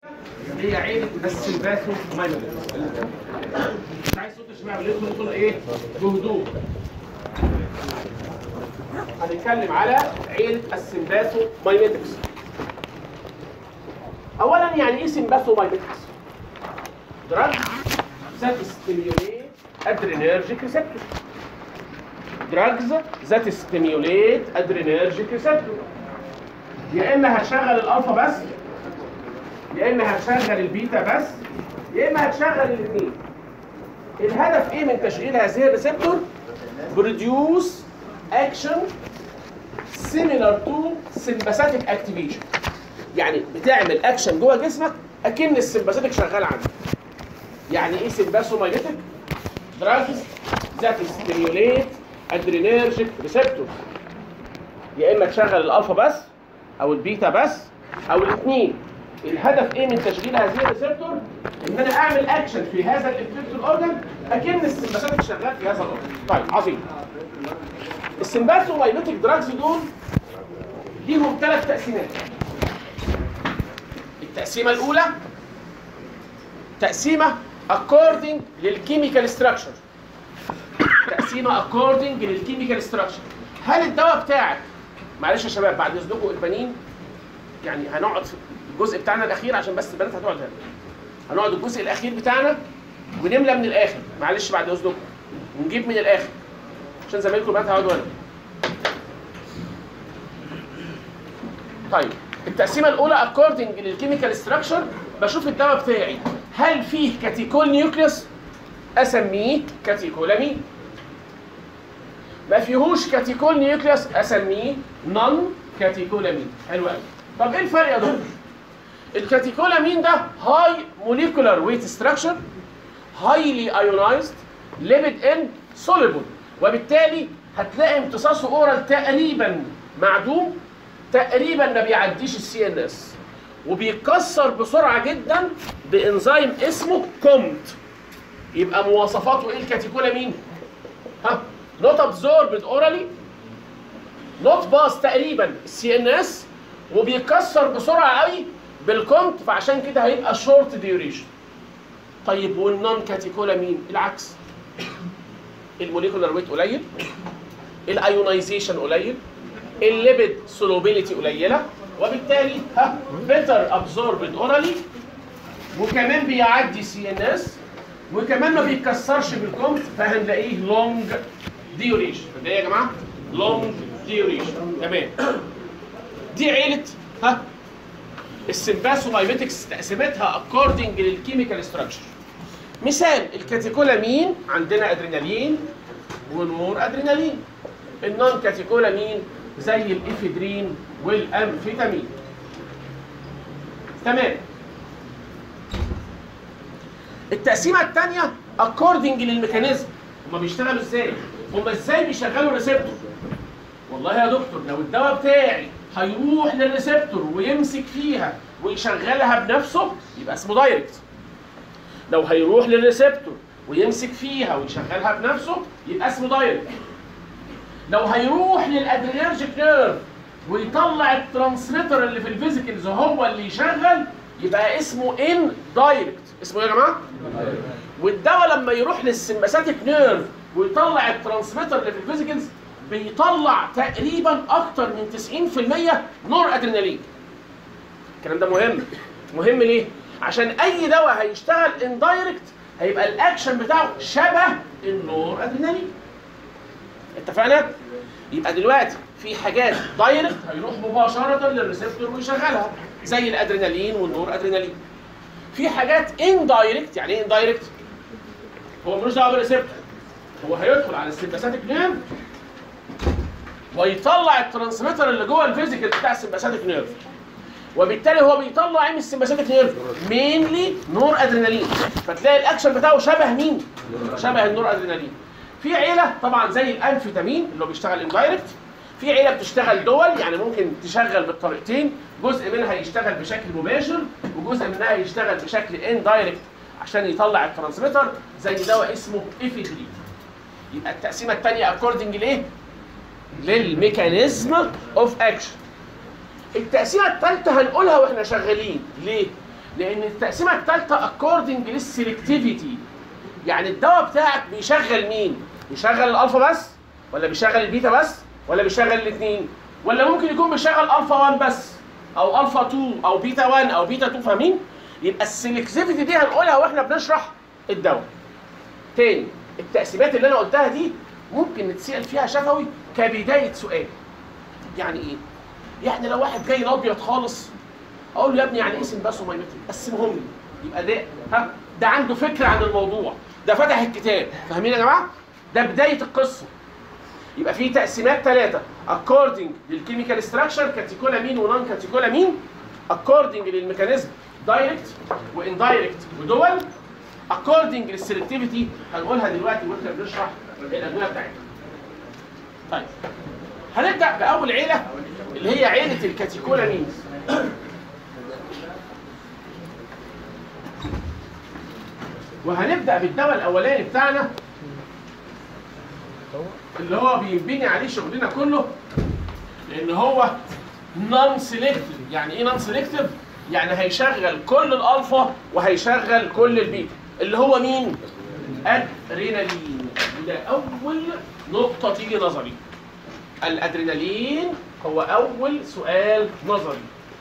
هي عيلة السلباسو مايلوميتس مش عايز صوت اشمعنى بنقول نقول ايه بهدوء هنتكلم على عيلة السمباسو مايميتكس اولا يعني ايه سمباسو مايميتكس دراج ذات ستيميوليت ادرينرجيك ريسبتور دراجز ذات ستيميوليت ادرينرجيك ريسبتور يا اما هشغل الالفا بس يا اما هتشغل البيتا بس يا اما هتشغل الاثنين الهدف ايه من تشغيل هذه الريسبتور بروديوس اكشن سيميلار تو سمباثيك اكتيفيشن يعني بتعمل اكشن جوه جسمك اكن السمباثيك شغال عندك يعني ايه سمباثومايليتك دراجز ذات ستيميوليت ادرينرجيك ريسبتور يا اما تشغل الالفا بس او البيتا بس او الاثنين الهدف ايه من تشغيل هذه الريسبتور ان انا اعمل اكشن في هذا الافكتور اورجن اكن السمباثيك شغال في هذا الاورجن طيب عظيم السمباثومايليتك دراجز دول ليهم ثلاث تقسيمات التقسيمه الاولى تقسيمه according للكيميكال ستراكشر تقسيمه according للكيميكال ستراكشر هل الدواء بتاعك معلش يا شباب بعد اذنكم البنين يعني هنقعد في الجزء بتاعنا الاخير عشان بس البنات هتقعد هنا هنقعد الجزء الاخير بتاعنا ونملى من الاخر معلش بعد اذنكم ونجيب من الاخر عشان زمايلكم البنات هيقعدوا هنا طيب التقسيمه الاولى according للكيميكال ستراكشر بشوف الدواء بتاعي هل فيه كاتيكول نيوكليوس اسميه كاتيكولامين ما فيهوش كاتيكول نيوكليوس اسميه نون كاتيكولامين حلو قوي طب ايه الفرق يا دكتور الكاتيكولامين ده هاي موليكولار ويت ستراكشر هايلي ايونايزد ليبيد ان سوليبل وبالتالي هتلاقي امتصاصه اورال تقريبا معدوم تقريبا ما بيعديش السي ان اس وبيتكسر بسرعه جدا بانزيم اسمه كومت يبقى مواصفاته ايه الكاتيكولامين ها نوت ابزوربد اورالي نوت باس تقريبا السي ان اس وبيتكسر بسرعه قوي بالكومت فعشان كده هيبقى شورت ديوريشن طيب والنون كاتيكولامين العكس الموليكولار ويت قليل الايونايزيشن قليل الليبيد سولوبيليتي قليله وبالتالي ها بيتر ابزوربد اورالي وكمان بيعدي سي ان اس وكمان ما بيتكسرش بالكومت فهنلاقيه لونج ديوريشن ده يا جماعه لونج ديوريشن تمام دي عيله ها السمباسومايميتكس تقسيمتها اكوردنج للكيميكال ستراكشر مثال الكاتيكولامين عندنا ادرينالين ونور ادرينالين النون كاتيكولامين زي الافيدرين والامفيتامين تمام التقسيمه الثانيه اكوردنج للميكانيزم هما بيشتغلوا ازاي هما ازاي بيشغلوا الريسبتور والله يا دكتور لو الدواء بتاعي هيروح للريسبتور ويمسك فيها ويشغلها بنفسه يبقى اسمه دايركت لو هيروح للريسبتور ويمسك فيها ويشغلها بنفسه يبقى اسمه دايركت لو هيروح للادرينرجيك نيرف ويطلع الترانسميتر اللي في الفيزيكلز هو اللي يشغل يبقى اسمه ان دايركت اسمه ايه يا جماعه؟ والدواء لما يروح للسمباثيك نيرف ويطلع الترانسميتر اللي في الفيزيكلز بيطلع تقريبا اكتر من 90% نور ادرينالين الكلام ده مهم مهم ليه؟ عشان اي دواء هيشتغل ان دايركت هيبقى الاكشن بتاعه شبه النور ادرينالين اتفقنا؟ يبقى دلوقتي في حاجات دايركت هيروح مباشرة للريسبتور ويشغلها زي الادرينالين والنور ادرينالين. في حاجات اندايركت يعني ايه اندايركت؟ هو ملوش دعوه بالريسبتور هو هيدخل على السمباثيك نيرف ويطلع الترانسميتر اللي جوه الفيزيكال بتاع السمباثيك نيرف وبالتالي هو بيطلع ايه من السمباثيك نيرف؟ مينلي نور ادرينالين فتلاقي الاكشن بتاعه شبه مين؟ شبه النور ادرينالين. في عيله طبعا زي الانفيتامين اللي هو بيشتغل اندايركت في عيله بتشتغل دول يعني ممكن تشغل بالطريقتين جزء منها يشتغل بشكل مباشر وجزء منها يشتغل بشكل اندايركت عشان يطلع الترانسميتر زي دواء اسمه افيدرين يبقى التقسيمه الثانيه اكوردنج لايه؟ للميكانيزم اوف اكشن التقسيمه الثالثه هنقولها واحنا شغالين ليه؟ لان التقسيمه الثالثه اكوردنج للسلكتيفيتي يعني الدواء بتاعك بيشغل مين؟ بيشغل الالفا بس ولا بيشغل البيتا بس ولا بيشغل الاثنين ولا ممكن يكون بيشغل الفا 1 بس او الفا 2 او بيتا 1 او بيتا 2 فاهمين؟ يبقى السلكتيفيتي دي هنقولها واحنا بنشرح الدواء. تاني التقسيمات اللي انا قلتها دي ممكن نتسال فيها شفوي كبدايه سؤال. يعني ايه؟ يعني لو واحد جاي ابيض خالص اقول له يا ابني يعني ايه سمباس ومايمتري؟ قسمهم لي يبقى ده ها ده عنده فكره عن الموضوع ده فتح الكتاب فاهمين يا جماعه؟ ده بدايه القصه يبقى في تقسيمات ثلاثه according للكيميكال ستراكشر كاتيكولامين ونون كاتيكولامين according للميكانيزم دايركت واندايركت ودول according للسلكتيفيتي هنقولها دلوقتي واحنا بنشرح الادويه بتاعتنا. طيب هنبدا باول عيله اللي هي عيله الكاتيكولامينز. وهنبدا بالدواء الاولاني بتاعنا اللي هو بينبني عليه شغلنا كله لان هو نون سيلكتيف يعني ايه نون سيلكتيف يعني هيشغل كل الالفا وهيشغل كل البيتا اللي هو مين ادرينالين وده اول نقطه تيجي نظري الادرينالين هو اول سؤال نظري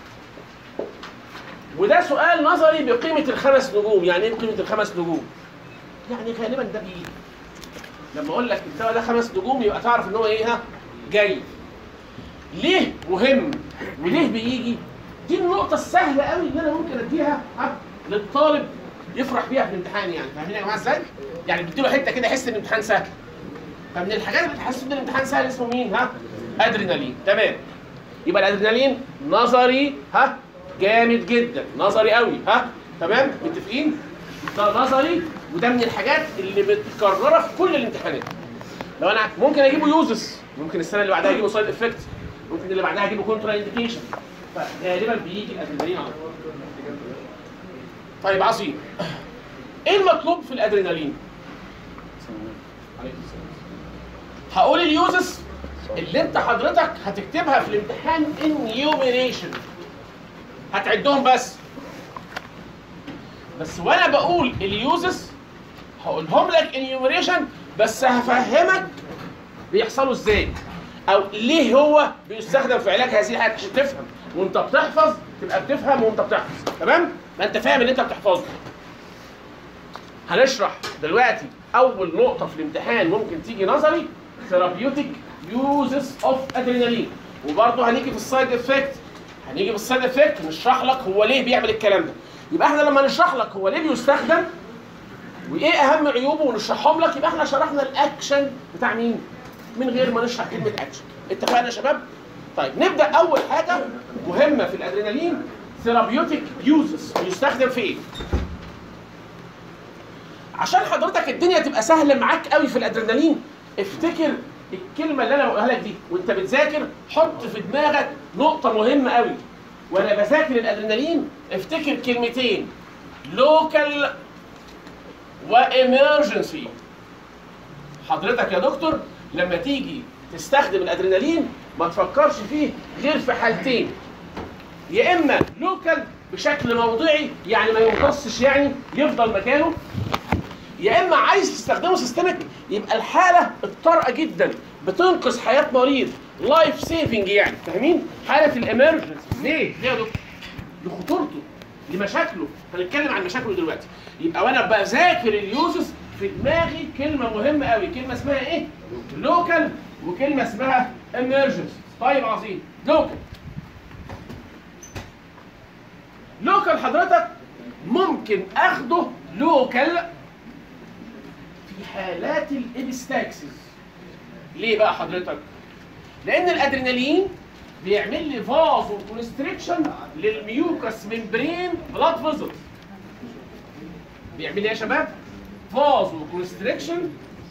وده سؤال نظري بقيمه الخمس نجوم يعني ايه قيمه الخمس نجوم يعني غالبا ده بيجي لما اقول لك الدواء ده خمس نجوم يبقى تعرف ان هو ايه ها جاي ليه مهم وليه بيجي دي النقطة السهلة قوي اللي أنا ممكن أديها ها للطالب يفرح بيها في الامتحان يعني فاهمين يا جماعة إزاي؟ يعني بديله حتة كده يحس إن الامتحان سهل. فمن الحاجات اللي تحس إن الامتحان سهل اسمه مين؟ ها؟ أدرينالين تمام. يبقى الأدرينالين نظري ها جامد جدا نظري قوي ها تمام متفقين؟ ده نظري وده من الحاجات اللي متكررة في كل الامتحانات. لو أنا ممكن أجيبه يوزس ممكن السنة اللي بعدها أجيبه سايد إفكت ممكن اللي بعدها أجيبه كونترا إنديكيشن فغالبا بيجي الادرينالين على طول. طيب عظيم. ايه المطلوب في الادرينالين؟ هقول اليوزس اللي انت حضرتك هتكتبها في الامتحان انيوميريشن هتعدهم بس بس وانا بقول اليوزس هقولهم لك انيوميريشن بس هفهمك بيحصلوا ازاي او ليه هو بيستخدم في علاج هذه الحالات عشان تفهم وانت بتحفظ تبقى بتفهم وانت بتحفظ تمام ما انت فاهم اللي انت بتحفظه هنشرح دلوقتي اول نقطه في الامتحان ممكن تيجي نظري ثيرابيوتيك يوزز اوف ادرينالين وبرضه هنيجي في السايد افكت هنيجي في السايد افكت نشرح لك هو ليه بيعمل الكلام ده يبقى احنا لما نشرح لك هو ليه بيستخدم وايه اهم عيوبه ونشرحهم لك يبقى احنا شرحنا الاكشن بتاع مين من غير ما نشرح كلمه اكشن اتفقنا يا شباب طيب نبدا اول حاجه مهمه في الادرينالين ثيرابيوتيك يوزز بيستخدم في ايه عشان حضرتك الدنيا تبقى سهله معاك قوي في الادرينالين افتكر الكلمه اللي انا بقولها لك دي وانت بتذاكر حط في دماغك نقطه مهمه قوي وانا بذاكر الادرينالين افتكر كلمتين لوكال وامرجنسي حضرتك يا دكتور لما تيجي تستخدم الادرينالين ما تفكرش فيه غير في حالتين يا اما لوكال بشكل موضعي يعني ما يمتصش يعني يفضل مكانه يا اما عايز تستخدمه سيستمك يبقى الحاله الطارئه جدا بتنقذ حياه مريض لايف سيفنج يعني فاهمين حاله الامرجنسي ليه ليه يا دكتور لخطورته لمشاكله هنتكلم عن مشاكله دلوقتي يبقى وانا بذاكر اليوزز في دماغي كلمه مهمه قوي كلمه اسمها ايه لوكال وكلمه اسمها امرجنسي طيب عظيم لوكال لوكال حضرتك ممكن اخده لوكال في حالات الابستاكسس ليه بقى حضرتك لان الادرينالين بيعمل لي فازو كونستريكشن للميوكس ممبرين بلاد فيزلز بيعمل ايه يا شباب فازو كونستريكشن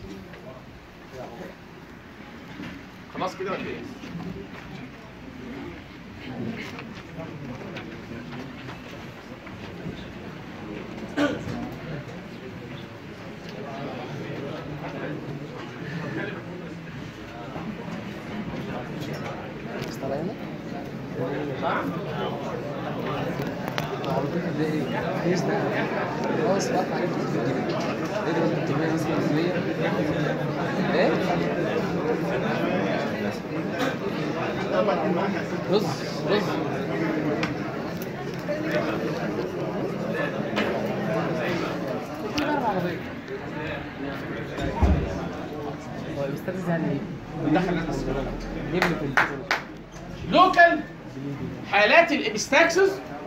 خلاص كده ولا ايه نعم خلاص بقى عليك اضرب 300 مثلا في 100 ايه؟ رز رز هو الاستاذ يعني جيب لي في الفلوس لوكال حالات الابستاكسس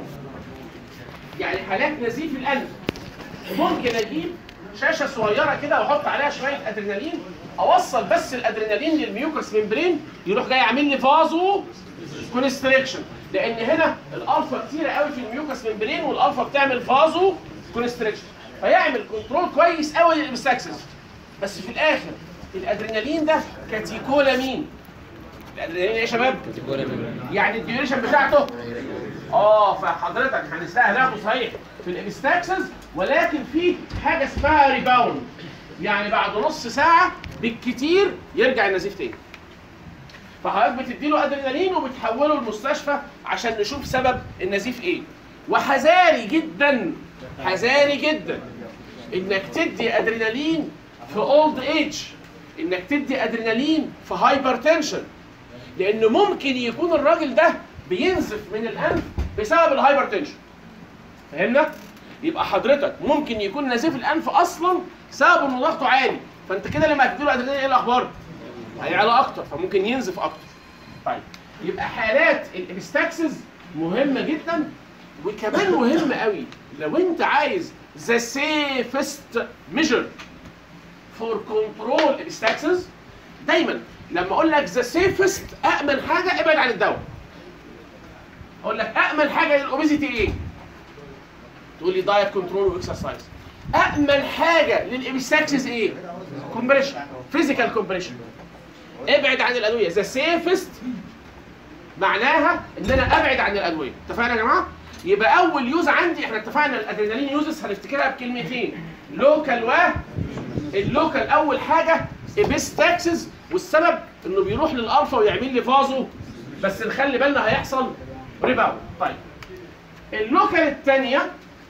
يعني حالات نزيف القلب ممكن اجيب شاشه صغيره كده واحط عليها شويه ادرينالين اوصل بس الادرينالين للميوكس ممبرين يروح جاي عامل لي فازو كونستريكشن لان هنا الالفا كتيره قوي في الميوكس ممبرين والالفا بتعمل فازو كونستريكشن فيعمل كنترول كويس قوي للابستاكسس بس في الاخر الادرينالين ده كاتيكولامين الادرينالين ايه يا شباب؟ يعني الديوريشن بتاعته اه فحضرتك هنستهلكه صحيح في الابستاكسس ولكن في حاجه اسمها ريباوند يعني بعد نص ساعه بالكتير يرجع النزيف تاني فحضرتك بتديله ادرينالين وبتحوله المستشفى عشان نشوف سبب النزيف ايه وحذاري جدا حذاري جدا انك تدي ادرينالين في اولد ايج انك تدي ادرينالين في هايبرتنشن لان ممكن يكون الراجل ده بينزف من الانف بسبب الهايبرتنشن فهمنا يبقى حضرتك ممكن يكون نزيف الانف اصلا سبب انه ضغطه عالي فانت كده لما هتديله ادرينالين ايه الاخبار هيعلى اكتر فممكن ينزف اكتر طيب يبقى حالات الابستاكسز مهمه جدا وكمان مهم قوي لو انت عايز ذا سيفست ميجر فور كنترول الابستاكسز دايما لما اقول لك ذا سيفست امن حاجه ابعد عن الدواء اقول لك امن حاجه للاوبيزيتي ايه تقول لي دايت كنترول واكسرسايز امن حاجه للابستاكسز ايه كومبريشن فيزيكال كومبريشن ابعد عن الادويه ذا سيفست معناها ان انا ابعد عن الادويه اتفقنا يا جماعه يبقى اول يوز عندي احنا اتفقنا الادرينالين يوزز هنفتكرها بكلمتين لوكال و اللوكال اول حاجه ابستاكسز والسبب انه بيروح للالفا ويعمل لي فازو بس نخلي بالنا هيحصل ريباوند طيب اللوكال الثانيه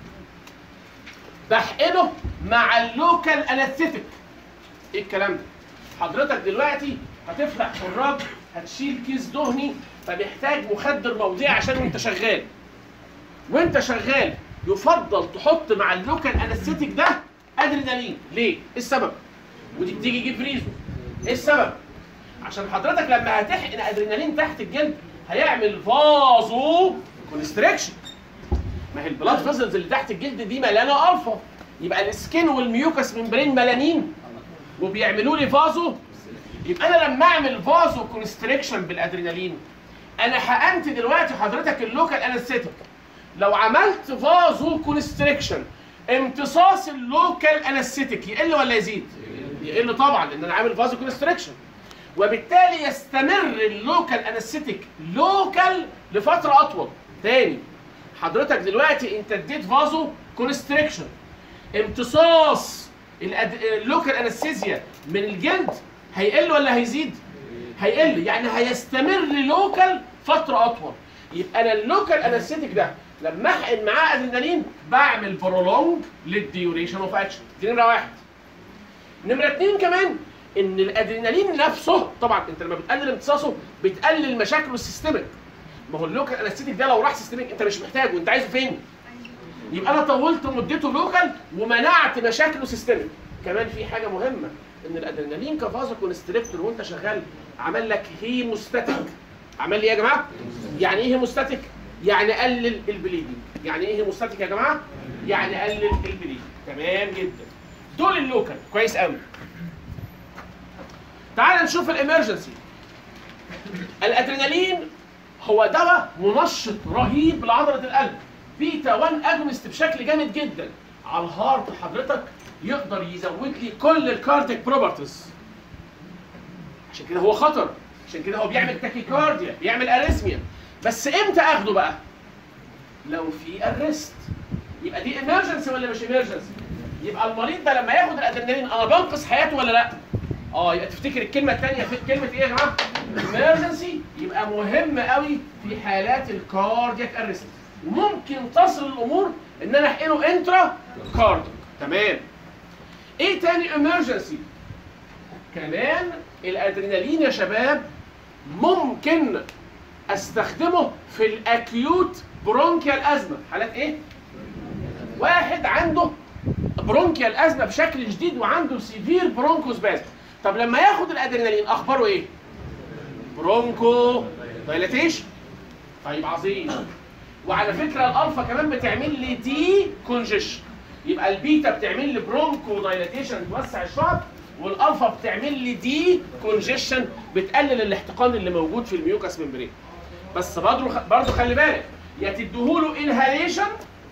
بحقنه مع اللوكال انستيك ايه الكلام ده حضرتك دلوقتي هتفتح شراب هتشيل كيس دهني فمحتاج مخدر موضعي عشان وانت شغال وانت شغال يفضل تحط مع اللوكال انستيك ده ادرينالين ليه؟ ايه السبب؟ ودي بتيجي يجيب ريزو ايه السبب؟ عشان حضرتك لما هتحقن ادرينالين تحت الجلد هيعمل فازو كونستريكشن ما هي البلاد فيزلز اللي تحت الجلد دي مليانه الفا يبقى السكين والميوكس ممبرين ملانين وبيعملوا لي فازو يبقى انا لما اعمل فازو كونستريكشن بالادرينالين انا حقنت دلوقتي حضرتك اللوكال انستيك لو عملت فازو كونستريكشن امتصاص اللوكال انستيك يقل ولا يزيد؟ يقل طبعا لان انا عامل فازو كونستريكشن وبالتالي يستمر اللوكال انستيك لوكال لفتره اطول تاني حضرتك دلوقتي انت اديت فازو كونستريكشن امتصاص الأد... اللوكال انستيزيا من الجلد هيقل ولا هيزيد؟ هيقل يعني هيستمر لوكال فتره اطول يبقى انا اللوكال انستيك ده لما احقن معاه ادرينالين بعمل برولونج للديوريشن اوف اكشن دي نمره واحد نمره اتنين كمان ان الادرينالين نفسه طبعا انت لما بتقلل امتصاصه بتقلل مشاكله السيستمك ما هو اللوكال انستيك ده لو راح سيستمك انت مش محتاجه انت عايزه فين؟ يبقى انا طولت مدته لوكال ومنعت مشاكله سيستمك كمان في حاجه مهمه ان الادرينالين كفازو كونستريكتور وانت شغال عمل لك هيموستاتيك عمل لي ايه يا جماعه؟ يعني ايه هيموستاتيك؟ يعني قلل البليدنج يعني ايه هيموستاتيك يا جماعه؟ يعني قلل البليدنج تمام جدا دول اللوكال كويس قوي تعال نشوف الامرجنسي الادرينالين هو دواء منشط رهيب لعضله القلب بيتا 1 اجونست بشكل جامد جدا على الهارت حضرتك يقدر يزود لي كل الكارديك بروبرتيز عشان كده هو خطر عشان كده هو بيعمل تاكيكارديا بيعمل اريثميا بس امتى اخده بقى لو في ارست يبقى دي امرجنسي ولا مش امرجنسي يبقى المريض ده لما ياخد الادرينالين انا بنقذ حياته ولا لا اه يبقى تفتكر الكلمه الثانيه في كلمه ايه يا جماعه امرجنسي يبقى مهم قوي في حالات الكاردياك ارست وممكن تصل الامور ان انا احقنه انترا كارديك تمام ايه تاني امرجنسي كمان الادرينالين يا شباب ممكن استخدمه في الاكيوت برونكيال ازمه حالات ايه واحد عنده برونكيال ازمه بشكل شديد وعنده سيفير برونكوسبازم طب لما ياخد الادرينالين اخباره ايه برونكو دايلاتيشن طيب عظيم وعلى فكره الالفا كمان بتعمل لي دي كونجيشن يبقى البيتا بتعمل لي برونكو دايلاتيشن توسع الشعب والالفا بتعمل لي دي كونجيشن بتقلل الاحتقان اللي موجود في الميوكاس ممبرين بس برضه برضه خلي بالك يا تديهوله انهاليشن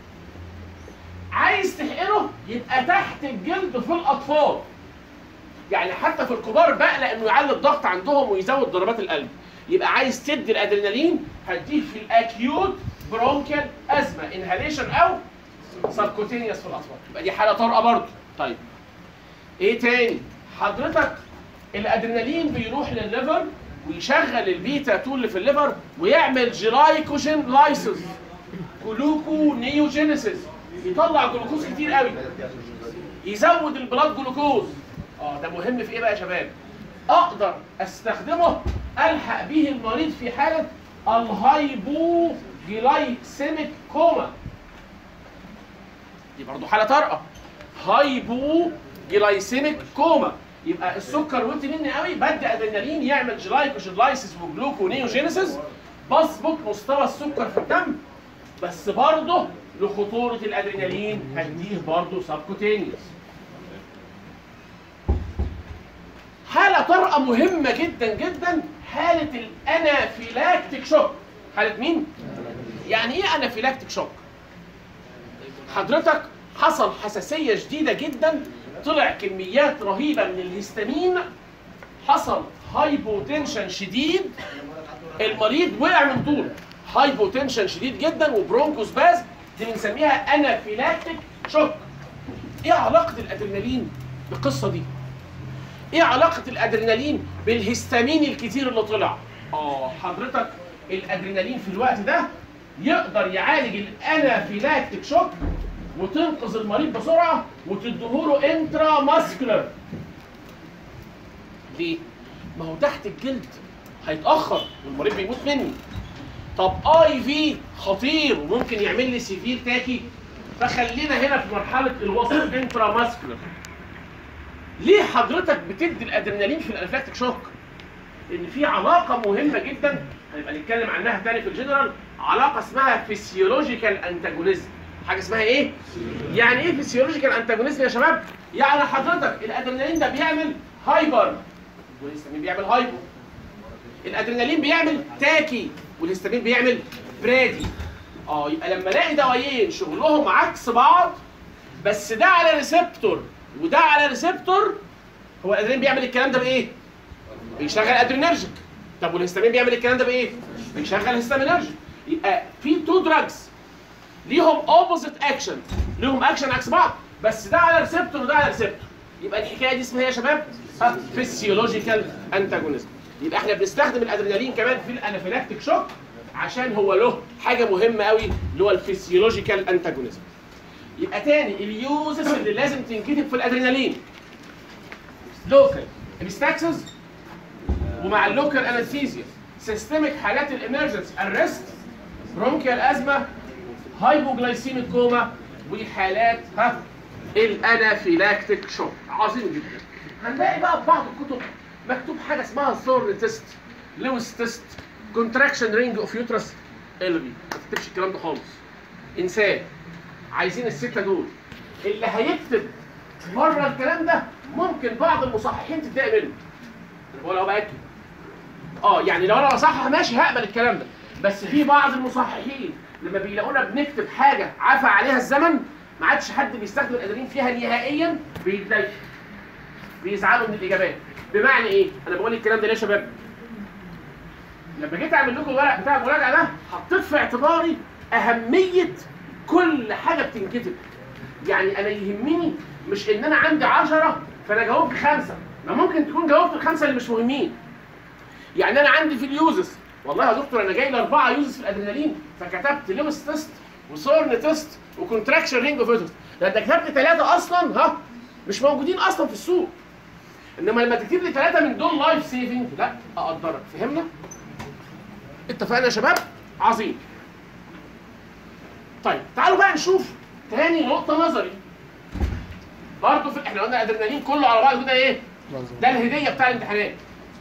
عايز تحقنه يبقى تحت الجلد في الاطفال يعني حتى في الكبار بقلق انه يعلي الضغط عندهم ويزود ضربات القلب يبقى عايز تدي الادرينالين هديه في الاكيوت برونكيال ازمه انهاليشن او سبكوتينيوس في الاطفال يبقى دي حاله طارئه برضه طيب ايه تاني حضرتك الادرينالين بيروح للليفر ويشغل البيتا تول اللي في الليفر ويعمل جلايكوجين لايسز جلوكو نيوجينيسيس يطلع جلوكوز كتير قوي يزود البلاد جلوكوز اه ده مهم في ايه بقى يا شباب اقدر استخدمه الحق به المريض في حاله الهايبو جلايسيميك كوما دي برضه حاله طارئه هايبو جلايسيميك كوما يبقى السكر وانت مني قوي بدي ادرينالين يعمل جلايكوجين لايسيس وجلوكونيوجينيسيس بظبط مستوى السكر في الدم بس برضه لخطوره الادرينالين هديه برضه سبكوتينيوس حاله طارئه مهمه جدا جدا حاله الانافيلاكتيك شوك حاله مين يعني ايه انافيلاكتيك شوك حضرتك حصل حساسيه شديده جدا طلع كميات رهيبه من الهستامين حصل هايبوتنشن شديد المريض وقع من طوله هايبوتنشن شديد جدا وبرونكوسباز دي بنسميها انافيلاكتيك شوك ايه علاقه الادرينالين بالقصه دي ايه علاقه الادرينالين بالهستامين الكتير اللي طلع اه حضرتك الادرينالين في الوقت ده يقدر يعالج الانافيلاكتيك شوك وتنقذ المريض بسرعه وتديهوله انترا ماسكولار ليه؟ ما هو تحت الجلد هيتاخر والمريض بيموت مني طب اي في خطير وممكن يعمل لي سيفير تاكي فخلينا هنا في مرحله الوسط انترا ماسكولار ليه حضرتك بتدي الادرينالين في الانفلاكتيك شوك؟ ان في علاقه مهمه جدا هنبقى نتكلم عنها تاني في الجنرال علاقه اسمها فيسيولوجيكال انتاجونيزم حاجه اسمها ايه؟ يعني ايه فيسيولوجيكال انتاجونيزم يا شباب؟ يعني حضرتك الادرينالين ده بيعمل هايبر والهستامين بيعمل هايبو الادرينالين بيعمل تاكي والهستامين بيعمل برادي اه يبقى لما الاقي دوايين شغلهم عكس بعض بس ده على ريسبتور وده على ريسبتور هو الادرينالين بيعمل الكلام ده بايه؟ بيشغل ادرينرجيك طب والهستامين بيعمل الكلام ده بايه؟ بيشغل هستامينرجيك يبقى في تو دراجز ليهم اوبوزيت اكشن ليهم اكشن عكس بعض بس ده على ريسبتور وده على ريسبتور يبقى الحكايه دي اسمها ايه يا شباب؟ فيسيولوجيكال انتاجونيزم يبقى احنا بنستخدم الادرينالين كمان في الانافيلاكتيك شوك عشان هو له حاجه مهمه قوي اللي هو الفيسيولوجيكال انتاجونيزم يبقى تاني اليوزز اللي لازم تنكتب في الادرينالين لوكال انستاكسز ومع اللوكال انستيزيا سيستميك حالات الامرجنسي الريست برونكيال ازمه هايبوجلايسيميك كوما وحالات ها الانافيلاكتيك شوك عظيم جدا هنلاقي بقى في بعض الكتب مكتوب حاجه اسمها ثورن تيست لويس تيست كونتراكشن رينج اوف يوترس الغي ما تكتبش الكلام ده خالص انسان عايزين السته دول اللي هيكتب بره الكلام ده ممكن بعض المصححين تتضايق منه انا بقول اهو باكد اه يعني لو انا بصحح ماشي هقبل الكلام ده بس في بعض المصححين لما بيلاقونا بنكتب حاجه عفى عليها الزمن ما عادش حد بيستخدم الادرينالين فيها نهائيا بيتضايقوا بيزعلوا من الاجابات بمعنى ايه؟ انا بقول الكلام ده ليه يا شباب؟ لما جيت اعمل لكم الورق بتاع المراجعه ده حطيت في اعتباري اهميه كل حاجه بتنكتب يعني انا يهمني مش ان انا عندي 10 فانا جاوبت خمسه ما ممكن تكون جاوبت الخمسه اللي مش مهمين يعني انا عندي في اليوزز والله يا دكتور انا جاي لي اربعه يوزز في الادرينالين فكتبت لويس تيست وسورن تيست وكونتراكشن رينج اوف تيست ده انت كتبت ثلاثه اصلا ها مش موجودين اصلا في السوق انما لما تكتب لي ثلاثه من دول لايف سيفنج لا اقدرك فهمنا؟ اتفقنا يا شباب؟ عظيم طيب تعالوا بقى نشوف تاني نقطة نظري برضه في احنا قلنا ادرينالين كله على بعضه كده ايه؟ ده الهدية بتاع الامتحانات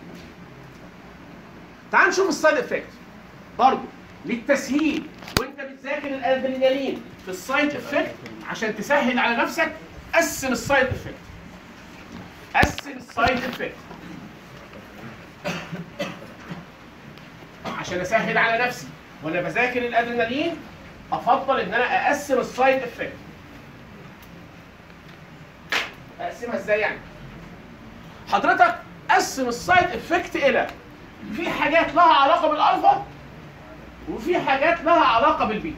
تعال نشوف السايد افكت برضه للتسهيل وانت بتذاكر الادرينالين في السايد افكت عشان تسهل على نفسك قسم السايد افكت قسم السايد افكت عشان اسهل على نفسي وانا بذاكر الادرينالين افضل ان انا اقسم السايد افكت اقسمها ازاي يعني حضرتك قسم السايد افكت الى في حاجات لها علاقه بالالفا وفي حاجات لها علاقه بالبيتا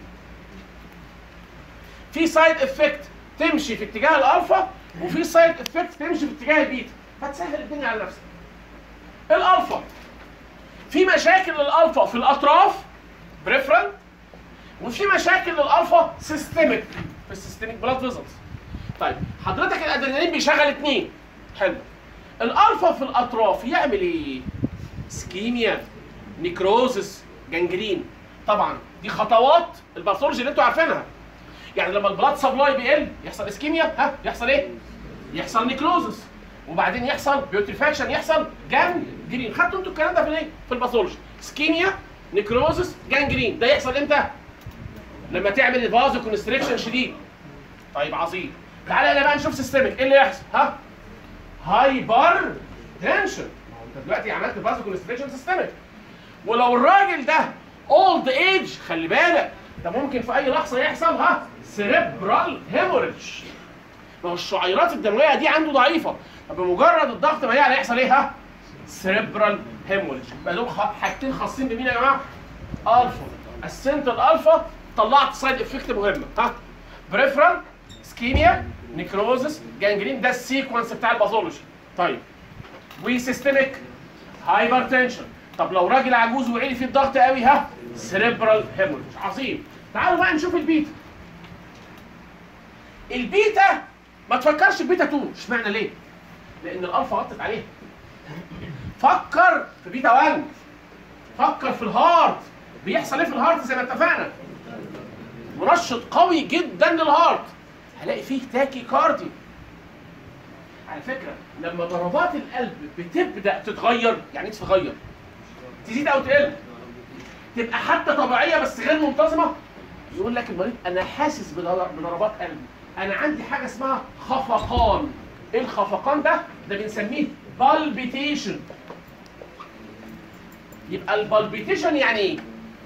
في سايد افكت تمشي في اتجاه الالفا وفي سايد افكت تمشي في اتجاه البيتا فتسهل الدنيا على نفسك الالفا في مشاكل للالفا في الاطراف بريفرنت وفي مشاكل للالفا سيستميك في السيستميك بلاد فيزلز طيب حضرتك الادرينالين بيشغل اتنين حلو الالفا في الاطراف يعمل ايه سكيميا نيكروزس جنجرين طبعا دي خطوات الباثولوجي اللي انتوا عارفينها يعني لما البلاد سبلاي بيقل يحصل اسكيميا ها يحصل ايه يحصل نيكروزس وبعدين يحصل بيوتريفاكشن يحصل جانجرين خدتوا انتوا الكلام ده في ايه في الباثولوجي سكيميا نيكروزس جانجرين ده يحصل امتى لما تعمل فازو كونستريكشن شديد طيب عظيم تعالى هنا بقى نشوف سيستمك ايه اللي يحصل ها هايبر تنشن انت دلوقتي عملت فازو كونستريكشن سيستمك ولو الراجل ده اولد ايج خلي بالك ده ممكن في اي لحظه يحصل ها سيريبرال هيموريدج ما هو الشعيرات الدمويه دي عنده ضعيفه فبمجرد الضغط ما يعلى يحصل ايه ها سيريبرال هيموريدج يبقى دول خ- حاجتين خاصين بمين يا جماعه الفا قسمت الالفا طلعت سايد افكت مهمه ها بريفرال سكيميا نيكروزس جانجرين ده السيكونس بتاع الباثولوجي طيب وسيستميك هايبرتنشن طب لو راجل عجوز وعلي فيه الضغط قوي ها سيريبرال هيموريدج عظيم تعالوا بقى نشوف البيتا البيتا ما تفكرش بيتا 2 اشمعنى ليه؟ لان الالفا غطت عليها فكر في بيتا 1 فكر في الهارت بيحصل ايه في الهارت زي ما اتفقنا منشط قوي جدا للهارت هلاقي فيه تاكي كاردي على فكره لما ضربات القلب بتبدا تتغير يعني ايه تتغير تزيد او تقل تبقى حتى طبيعيه بس غير منتظمه يقول لك المريض انا حاسس بضر- بضربات قلبي انا عندي حاجه اسمها خفقان ايه الخفقان ده ده بنسميه بالبيتيشن يبقى البالبيتيشن يعني ايه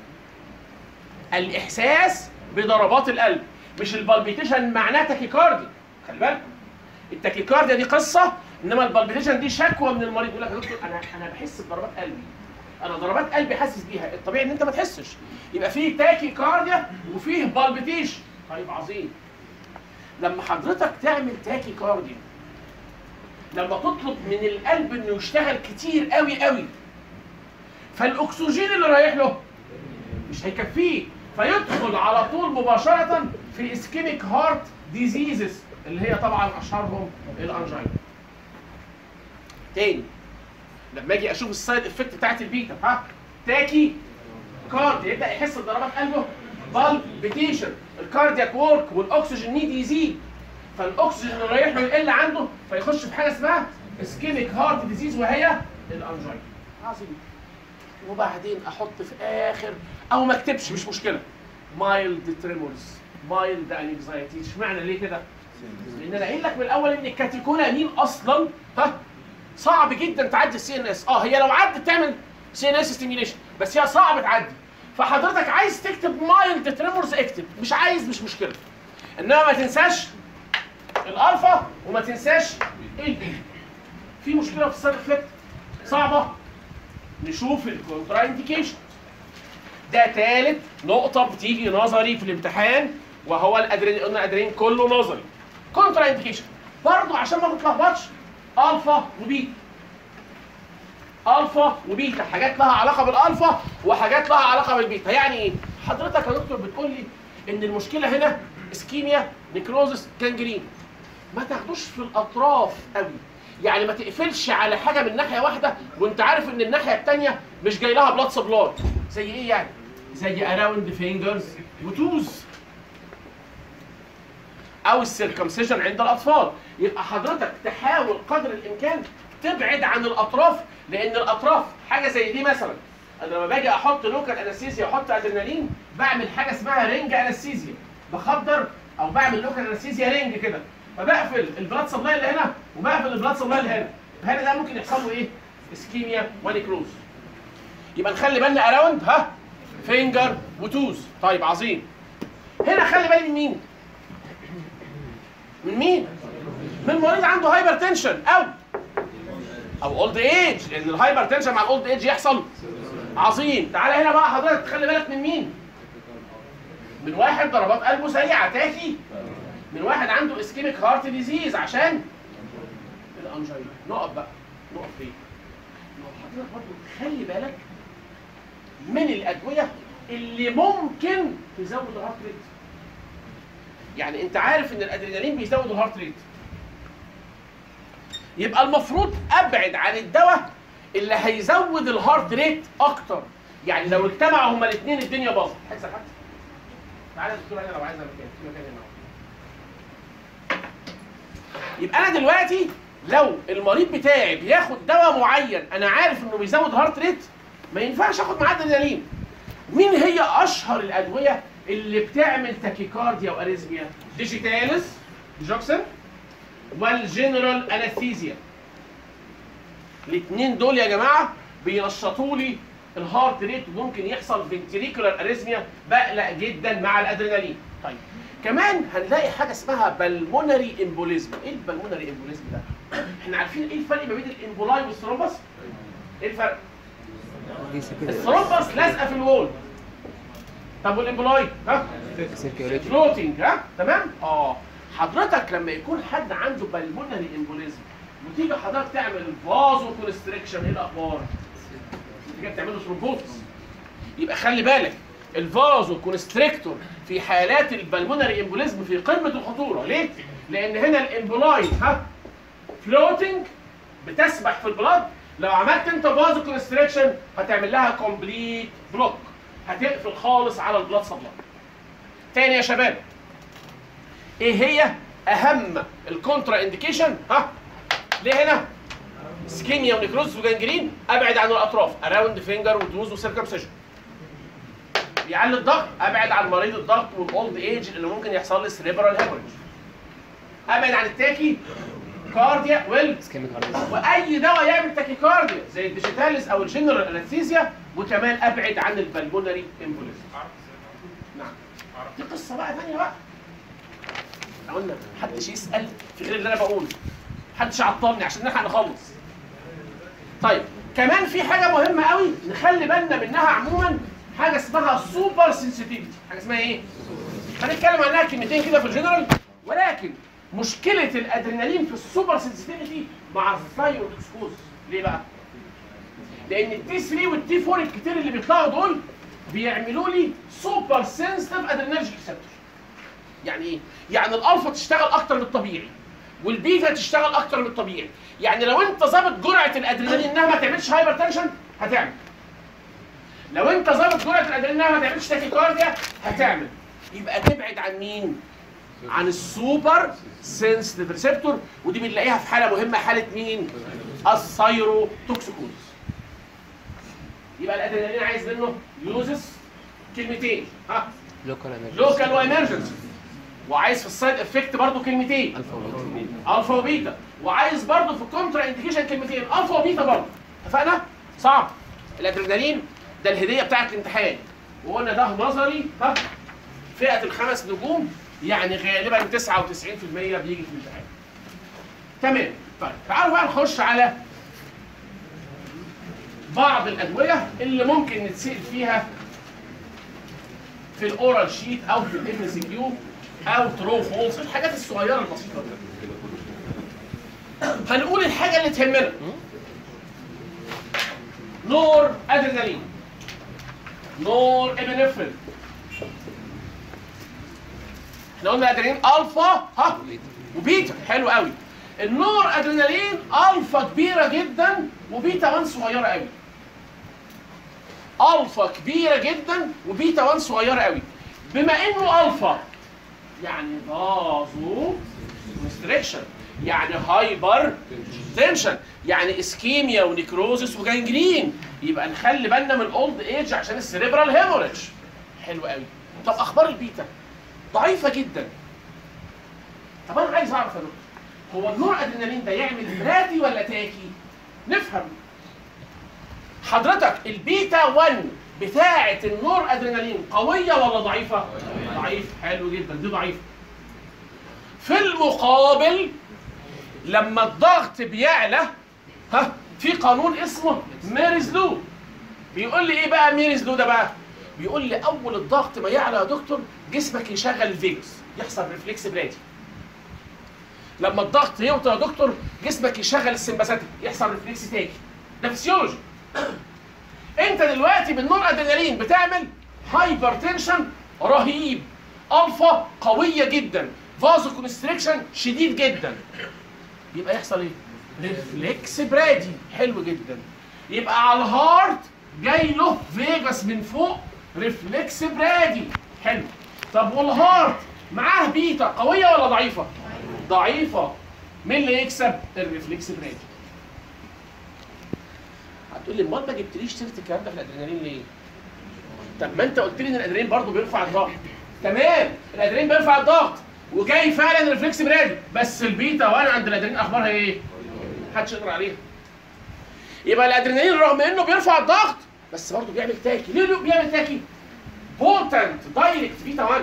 الاحساس بضربات القلب مش البالبيتيشن معناه تاكيكاردي خلي بالك التاكيكارديا دي قصه انما البالبيتيشن دي شكوى من المريض يقول لك يا دكتور انا انا بحس بضربات قلبي انا ضربات قلبي حاسس بيها الطبيعي ان انت ما تحسش يبقى فيه تاكيكارديا وفيه بالبيتيشن طيب عظيم لما حضرتك تعمل تاكيكارديا لما تطلب من القلب انه يشتغل كتير قوي قوي فالاكسجين اللي رايح له مش هيكفيه فيدخل على طول مباشرة في اسكيميك هارت ديزيزز اللي هي طبعا اشهرهم الانجينا. تاني لما اجي اشوف السايد افكت بتاعت البيتا ها تاكي كارد يبدا يحس بضربات قلبه بالبيتيشن الكاردياك وورك والاكسجين نيد يزيد فالاكسجين اللي رايح له يقل عنده فيخش في حاجه اسمها اسكيميك هارت ديزيز وهي الانجينا. عظيم. وبعدين احط في اخر او ما اكتبش مش مشكله مايلد تريمورز مايلد انكزايتي اشمعنى ليه كده؟ لان انا قايل لك من الاول ان الكاتيكولامين اصلا ها صعب جدا تعدي السي ان اس اه هي لو عدت تعمل سي ان اس ستيميوليشن بس هي صعب تعدي فحضرتك عايز تكتب مايلد تريمورز اكتب مش عايز مش مشكله انما ما تنساش الالفا وما تنساش البي في مشكله في السايد افكت صعبه نشوف الكونترا انديكيشن ده ثالث نقطة بتيجي نظري في الامتحان وهو الادرينالين قلنا الادرينالين كله نظري. كونترا انديكيشن برضه عشان ما تتلخبطش الفا وبيتا. الفا وبيتا حاجات لها علاقه بالالفا وحاجات لها علاقه بالبيتا يعني ايه حضرتك يا دكتور بتقول لي ان المشكله هنا اسكيميا نيكروزس جانجرين ما تاخدوش في الاطراف قوي يعني ما تقفلش على حاجه من ناحيه واحده وانت عارف ان الناحيه الثانيه مش جاي لها بلاد سبلاي زي ايه يعني زي اراوند فينجرز وتوز او السيركمسيشن عند الاطفال يبقى حضرتك تحاول قدر الامكان تبعد عن الاطراف لان الاطراف حاجه زي دي مثلا انا لما باجي احط لوكال انستيزيا واحط ادرينالين بعمل حاجه اسمها رينج انستيزيا بخدر او بعمل لوكال انستيزيا رينج كده فبقفل البلاد سبلاي اللي هنا وبقفل البلاد سبلاي اللي هنا هنا ده ممكن يحصل له ايه؟ اسكيميا ونيكروز يبقى نخلي بالنا اراوند ها فينجر وتوز طيب عظيم هنا خلي بالي من مين؟ من مين؟ من مريض عنده هايبر تنشن او او اولد ايج لان الهايبر تنشن مع الاولد ايج يحصل عظيم تعالى هنا بقى حضرتك تخلي بالك من مين؟ من واحد ضربات قلبه سريعه تاكي من واحد عنده اسكيميك هارت ديزيز عشان الانجينا نقف بقى نقف ليه؟ نقف حضرتك برضه خلي بالك من الادويه اللي ممكن تزود الهارت ريت يعني انت عارف ان الادرينالين بيزود الهارت ريت يبقى المفروض ابعد عن الدواء اللي هيزود الهارت ريت اكتر يعني لو اجتمعوا هما الاثنين الدنيا باظت حاسس حد تعالى يا دكتور هنا لو عايز مكان في مكان هنا يبقى انا دلوقتي لو المريض بتاعي بياخد دواء معين انا عارف انه بيزود هارت ريت ما ينفعش اخد معاه ادرينالين مين هي اشهر الادويه اللي بتعمل تاكيكارديا واريزميا ديجيتالس جوكسن والجنرال انستيزيا الاثنين دول يا جماعه بينشطوا لي الهارت ريت وممكن يحصل فنتريكولار اريزميا بقلق جدا مع الادرينالين طيب كمان هنلاقي حاجه اسمها بالمونري امبوليزم ايه البالمونري امبوليزم ده احنا عارفين ايه الفرق ما بين الامبولاي والثرومبس ايه الفرق الثرومبس لازقه في الوول طب والامبولاي ها سيركيوليتي فلوتنج ها تمام اه حضرتك لما يكون حد عنده بالمونري امبوليزم وتيجي حضرتك تعمل فازو كونستريكشن ايه الاخبار؟ تيجي تعمل له ثرومبوتس يبقى خلي بالك الفازو كونستريكتور في حالات البلمونري امبوليزم في قمه الخطوره ليه؟ لان هنا الامبولاي ها فلوتنج بتسبح في البلاد لو عملت انت فازو كونستريكشن هتعمل لها كومبليت بلوك هتقفل خالص على البلاد سبلاي تاني يا شباب ايه هي اهم الكونترا انديكيشن ها ليه هنا سكيميا ونيكروز وجانجرين ابعد عن الاطراف اراوند فينجر وتوز وسيركمسيشن بيعلي الضغط ابعد عن مريض الضغط والاولد ايج اللي ممكن يحصل لي سريبرال هيموريج ابعد عن التاكي كارديا وال سكيميك هارت واي دواء يعمل تاكيكارديا زي الديجيتاليز او الجنرال انستيزيا وكمان ابعد عن البلمونري امبوليزم نعم دي قصه بقى ثانيه بقى احنا قلنا محدش يسال في غير اللي انا بقوله محدش يعطلني عشان نلحق نخلص طيب كمان في حاجه مهمه قوي نخلي بالنا منها عموما حاجه اسمها سوبر سنسيتيفيتي حاجه اسمها ايه هنتكلم عنها كلمتين كده في الجنرال ولكن مشكله الادرينالين في السوبر سنسيتيفيتي مع الثايروتوكسكوز ليه بقى لان التي 3 والتي 4 الكتير اللي بيطلعوا دول بيعملوا لي سوبر سنسيتيف ادرينالجيك ريسبتور يعني ايه يعني الالفا تشتغل اكتر من الطبيعي والبيتا تشتغل اكتر من الطبيعي يعني لو انت ظابط جرعه الادرينالين انها ما تعملش هايبر تنشن هتعمل لو انت ظابط جرعه الادرينالين انها ما تعملش تاكيكارديا هتعمل يبقى تبعد عن مين عن السوبر سنسيتيف ريسبتور ودي بنلاقيها في حاله مهمه حاله مين الثايروتوكسيكوز يبقى الادرينالين عايز منه يوزس كلمتين ها لوكال انرجي لوكال وامرجنسي وعايز في السايد افكت برضه كلمتين الفا وبيتا الفا وبيتا وعايز برضه في الكونترا انديكيشن كلمتين الفا وبيتا برضه اتفقنا؟ صعب الادرينالين ده الهديه بتاعت الامتحان وقلنا ده نظري ها فئه الخمس نجوم يعني غالبا 99% بيجي في الامتحان تمام طيب تعالوا بقى نخش على بعض الادويه اللي ممكن نتسال فيها في الاورال شيت او في الام سي كيو او ترو فولس الحاجات الصغيره البسيطه دي هنقول الحاجه اللي تهمنا نور ادرينالين نور ابنفرين احنا قلنا ادرينالين الفا ها وبيتا حلو قوي النور ادرينالين الفا كبيره جدا وبيتا 1 صغيره قوي الفا كبيره جدا وبيتا 1 صغيره قوي بما انه الفا يعني فازو كونستريكشن يعني هايبر تنشن يعني اسكيميا ونيكروزس وجانجرين يبقى نخلي بالنا من الاولد ايج عشان السريبرال هيموريدج حلو قوي طب اخبار البيتا ضعيفه جدا طب انا عايز اعرف يا دكتور هو النور ادرينالين ده يعمل برادي ولا تاكي نفهم حضرتك البيتا 1 بتاعه النور ادرينالين قويه ولا ضعيفه ضعيف حلو جدا دي ضعيفه في المقابل لما الضغط بيعلى ها في قانون اسمه ميريز لو بيقول لي ايه بقى ميريز لو ده بقى بيقول لي اول الضغط ما يعلى يا دكتور جسمك يشغل الفيجوس يحصل ريفلكس برادي لما الضغط يوطى يا دكتور جسمك يشغل السمباثيك يحصل ريفلكس تاجي ده فسيولوجي انت دلوقتي بالنور ادرينالين بتعمل هايبر تنشن رهيب الفا قويه جدا فازو كونستريكشن شديد جدا يبقى يحصل ايه ريفلكس برادي حلو جدا يبقى على الهارت جاي له فيجاس من فوق ريفلكس برادي حلو طب والهارت معاه بيتا قويه ولا ضعيفه ضعيفه مين اللي يكسب الريفلكس برادي هتقول لي امال ما جبتليش سيره الكلام ده في الادرينالين ليه طب ما انت قلت لي ان الادرينالين برضه بيرفع الضغط تمام الادرينالين بيرفع الضغط وجاي فعلا ريفلكس برادي بس البيتا وانا عند الادرينالين اخبارها ايه محدش يقدر عليها يبقى الادرينالين رغم انه بيرفع الضغط بس برضه بيعمل تاكي ليه ليه بيعمل تاكي بوتنت دايركت بيتا 1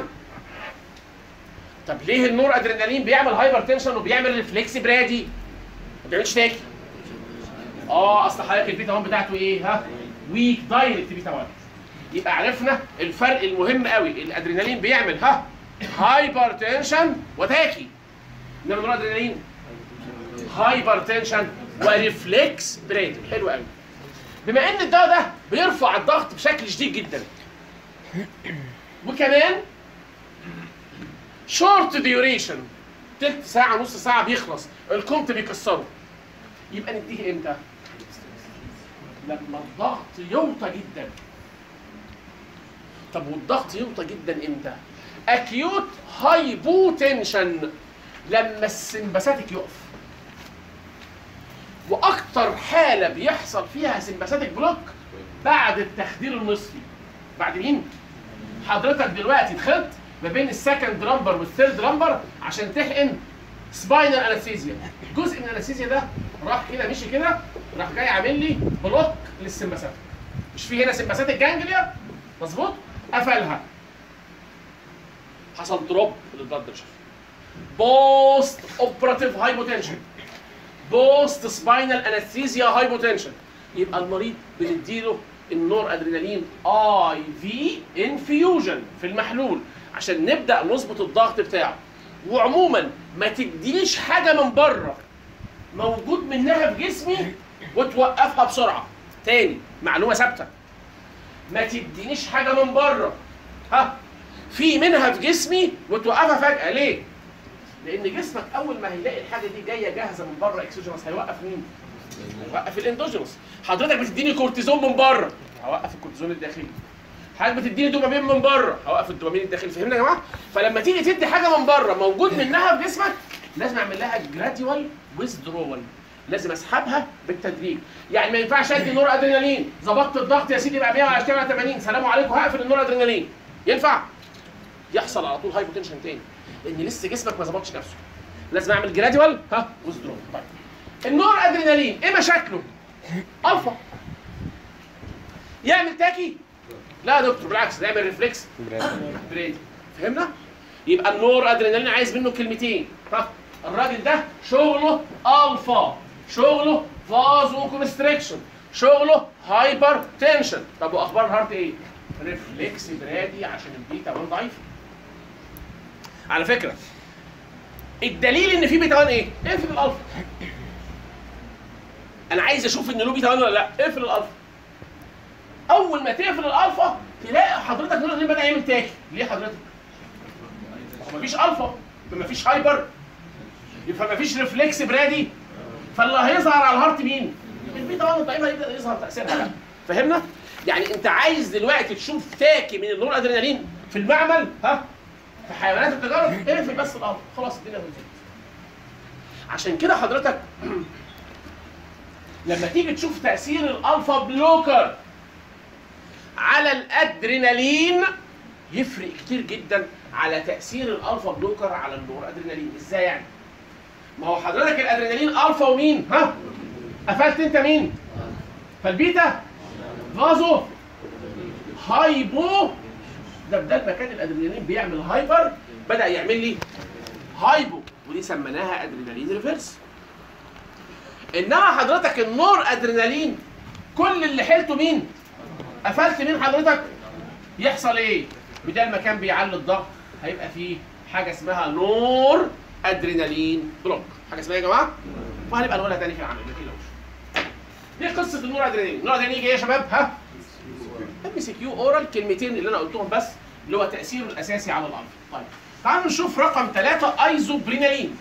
طب ليه النور ادرينالين بيعمل هايبر تنشن وبيعمل ريفلكس برادي ما بيعملش تاكي اه اصل حضرتك البيتا 1 بتاعته ايه ها ويك دايركت بيتا 1 يبقى عرفنا الفرق المهم قوي الادرينالين بيعمل ها هايبر تنشن وتاكي انما النور ادرينالين هايبر تنشن وريفلكس برادي حلو قوي بما ان الدواء ده بيرفع الضغط بشكل شديد جدا وكمان شورت ديوريشن تلت ساعة نص ساعة بيخلص الكونت بيكسره يبقى نديه امتى؟ لما الضغط يوطى جدا طب والضغط يوطى جدا امتى؟ اكيوت هايبوتنشن لما السمباثيك يقف واكتر حاله بيحصل فيها سمباثيك بلوك بعد التخدير النصفي بعد مين حضرتك دلوقتي دخلت ما بين السكند رامبر والثيرد رامبر عشان تحقن سباينال انستيزيا جزء من الانستيزيا ده راح كده مشي كده راح جاي عامل لي بلوك للسمباثيك مش في هنا سمباثيك جانجليا مظبوط قفلها حصل دروب للبلد بريشر بوست اوبراتيف هايبوتنشن بوست سباينال انستيزيا هايبوتنشن يبقى المريض بنديله النور ادرينالين اي في انفيوجن في المحلول عشان نبدا نظبط الضغط بتاعه وعموما ما تدينيش حاجه من بره موجود منها في جسمي وتوقفها بسرعه تاني معلومه ثابته ما تدينيش حاجه من بره ها في منها في جسمي وتوقفها فجاه ليه لان جسمك اول ما هيلاقي الحاجه دي جايه جاهزه من بره اكسوجينوس هيوقف مين هيوقف الاندوجينوس حضرتك بتديني كورتيزون من بره هوقف الكورتيزون الداخلي حضرتك بتديني دوبامين من بره هوقف الدوبامين الداخلي فهمنا يا جماعه فلما تيجي تدي حاجه من بره موجود منها في جسمك لازم اعمل لها جراديوال ويزدرول لازم اسحبها بالتدريج يعني ما ينفعش ادي نور ادرينالين ظبطت الضغط يا سيدي بقى 120 على 80 سلام عليكم هقفل النور ادرينالين ينفع يحصل على طول هايبوتنشن تاني لان لسه جسمك ما ظبطش نفسه لازم اعمل جراديوال ها ويزدرول طيب النور ادرينالين ايه مشاكله الفا يعمل تاكي لا يا دكتور بالعكس ده يعمل ريفلكس بريدي فهمنا يبقى النور ادرينالين عايز منه كلمتين ها الراجل ده شغله الفا شغله فازو كونستريكشن شغله هايبر تنشن طب واخبار الهارت ايه ريفلكس برادي عشان البيتا 1 ضعيفه على فكره الدليل ان في بيتا 1 ايه اقفل الالفا انا عايز اشوف ان له بيتا 1 ولا لا اقفل الالفا اول ما تقفل الالفا تلاقي حضرتك نور الادرينالين بدا يعمل تاكي ليه حضرتك؟ ما فيش الفا ما فيش هايبر يبقى ما فيش ريفلكس برادي فاللي هيظهر على الهارت مين؟ البيتا 1 الضعيفه هيبدا يظهر تاثيرها بقى فهمنا؟ يعني انت عايز دلوقتي تشوف تاكي من النور ادرينالين في المعمل ها في حيوانات التجارب اقفل بس الارض خلاص الدنيا هتنتهي عشان كده حضرتك لما تيجي تشوف تاثير الالفا بلوكر على الادرينالين يفرق كتير جدا على تاثير الالفا بلوكر على النور ادرينالين ازاي يعني ما هو حضرتك الادرينالين الفا ومين ها قفلت انت مين فالبيتا فازو هايبو ده ده المكان الادرينالين بيعمل هايبر بدا يعمل لي هايبو ودي سميناها ادرينالين ريفرس انما حضرتك النور ادرينالين كل اللي حيلته مين قفلت مين حضرتك يحصل ايه بدل المكان بيعلي الضغط هيبقى فيه حاجه اسمها نور ادرينالين بلوك حاجه اسمها إيه يا جماعه وهنبقى نقولها تاني في العمل ما تقلقوش دي قصه النور ادرينالين النور ادرينالين يجي ايه يا شباب ها ام سي كيو اورال كلمتين اللي انا قلتهم بس اللي هو تاثيره الاساسي على الالفا طيب تعالوا نشوف رقم ثلاثة ايزوبرينالين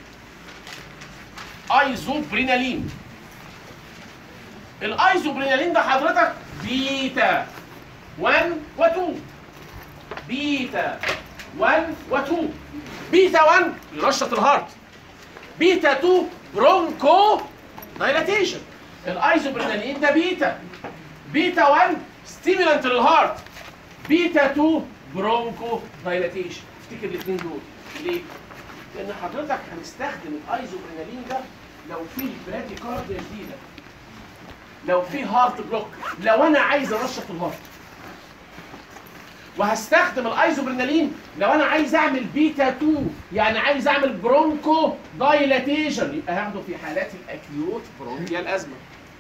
ايزوبرينالين الايزوبرينالين ده حضرتك بيتا 1 و2 بيتا 1 و2 بيتا 1 ينشط الهارت بيتا 2 برونكو دايلاتيشن الايزوبرينالين ده بيتا بيتا 1 ستيمولانت للهارت بيتا 2 برونكو دايلاتيشن افتكر الاثنين دول ليه؟ لان حضرتك هنستخدم الايزوبرينالين ده لو في براديكارديا جديده لو في هارت بلوك لو انا عايز انشط الهارت وهستخدم الايزوبرينالين لو انا عايز اعمل بيتا 2 يعني عايز اعمل برونكو دايلاتيشن يبقى هاخده في حالات الاكيوت برونكيال ازمه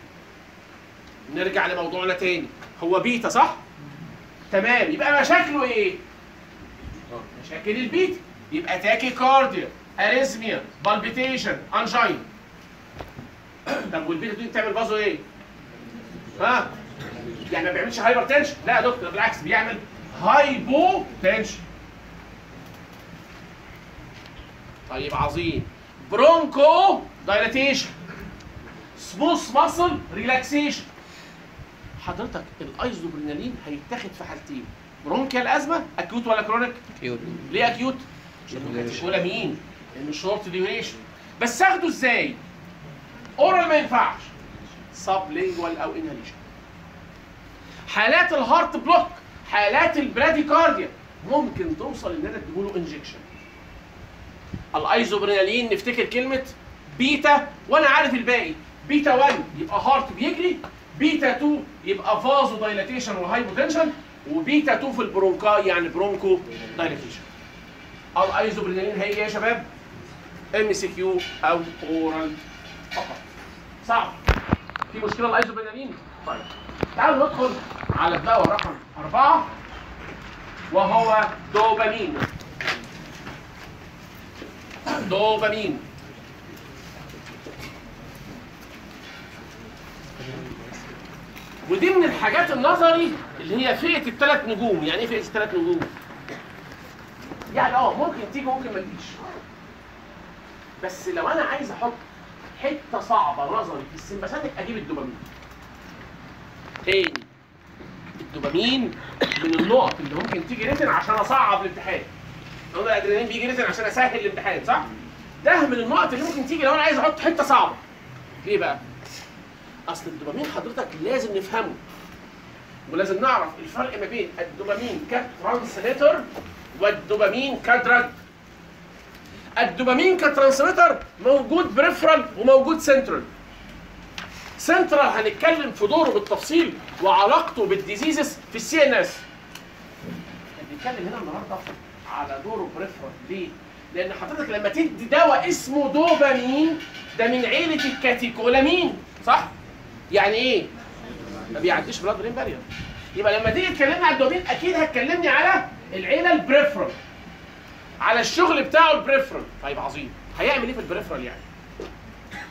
نرجع لموضوعنا تاني هو بيتا صح تمام يبقى مشاكله ايه مشاكل البيتا يبقى تاكي كارديا اريزميا بالبيتيشن انجين طب والبيتا دي بتعمل بازو ايه ها يعني ما بيعملش هايبر تنشن لا يا دكتور بالعكس بيعمل هايبو تنشن طيب عظيم برونكو دايلاتيشن سموث ماسل ريلاكسيشن حضرتك الايزوبرينالين هيتاخد في حالتين برونكيال ازمه اكيوت ولا كرونيك كيوت ليه اكيوت ولا مين لانه شورت ديوريشن بس اخده ازاي اورال ما ينفعش سب لينجوال او انهاليشن حالات الهارت بلوك حالات البراديكارديا ممكن توصل ان انا اديله انجكشن الايزوبرينالين نفتكر كلمه بيتا وانا عارف الباقي بيتا 1 يبقى هارت بيجري بيتا 2 يبقى فازو دايلاتيشن وهايبوتنشن وبيتا 2 في البرونكاي يعني برونكو دايلاتيشن الايزوبرينالين هي يا شباب ام سي كيو او اورال فقط صعب في مشكله الايزوبرينالين طيب تعالوا ندخل على الدواء رقم أربعة وهو دوبامين دوبامين ودي من الحاجات النظري اللي هي فئه الثلاث نجوم يعني ايه فئه الثلاث نجوم يعني اه ممكن تيجي ممكن ما تجيش بس لو انا عايز احط حته صعبه نظري في السمباثيك اجيب الدوبامين تاني الدوبامين من النقط اللي ممكن تيجي ريتن عشان اصعب الامتحان قلنا الادرينالين بيجي ريتن عشان اسهل الامتحان صح ده من النقط اللي ممكن تيجي لو انا عايز احط حته صعبه ليه بقى اصل الدوبامين حضرتك لازم نفهمه ولازم نعرف الفرق ما بين الدوبامين كترانسليتر والدوبامين كدرج الدوبامين كترانسميتر موجود بريفرال وموجود سنترال سنترال هنتكلم في دوره بالتفصيل وعلاقته بالديزيزز في السي ان اس هنتكلم هنا النهارده على دوره بريفرال ليه؟ لان حضرتك لما تدي دواء اسمه دوبامين ده من عيله الكاتيكولامين صح؟ يعني ايه؟ ما بيعديش بلاد برين بارير يبقى لما تيجي تكلمني على الدوبامين اكيد هتكلمني على العيله البريفرال على الشغل بتاعه البريفرال طيب عظيم هيعمل ايه في البريفرال يعني؟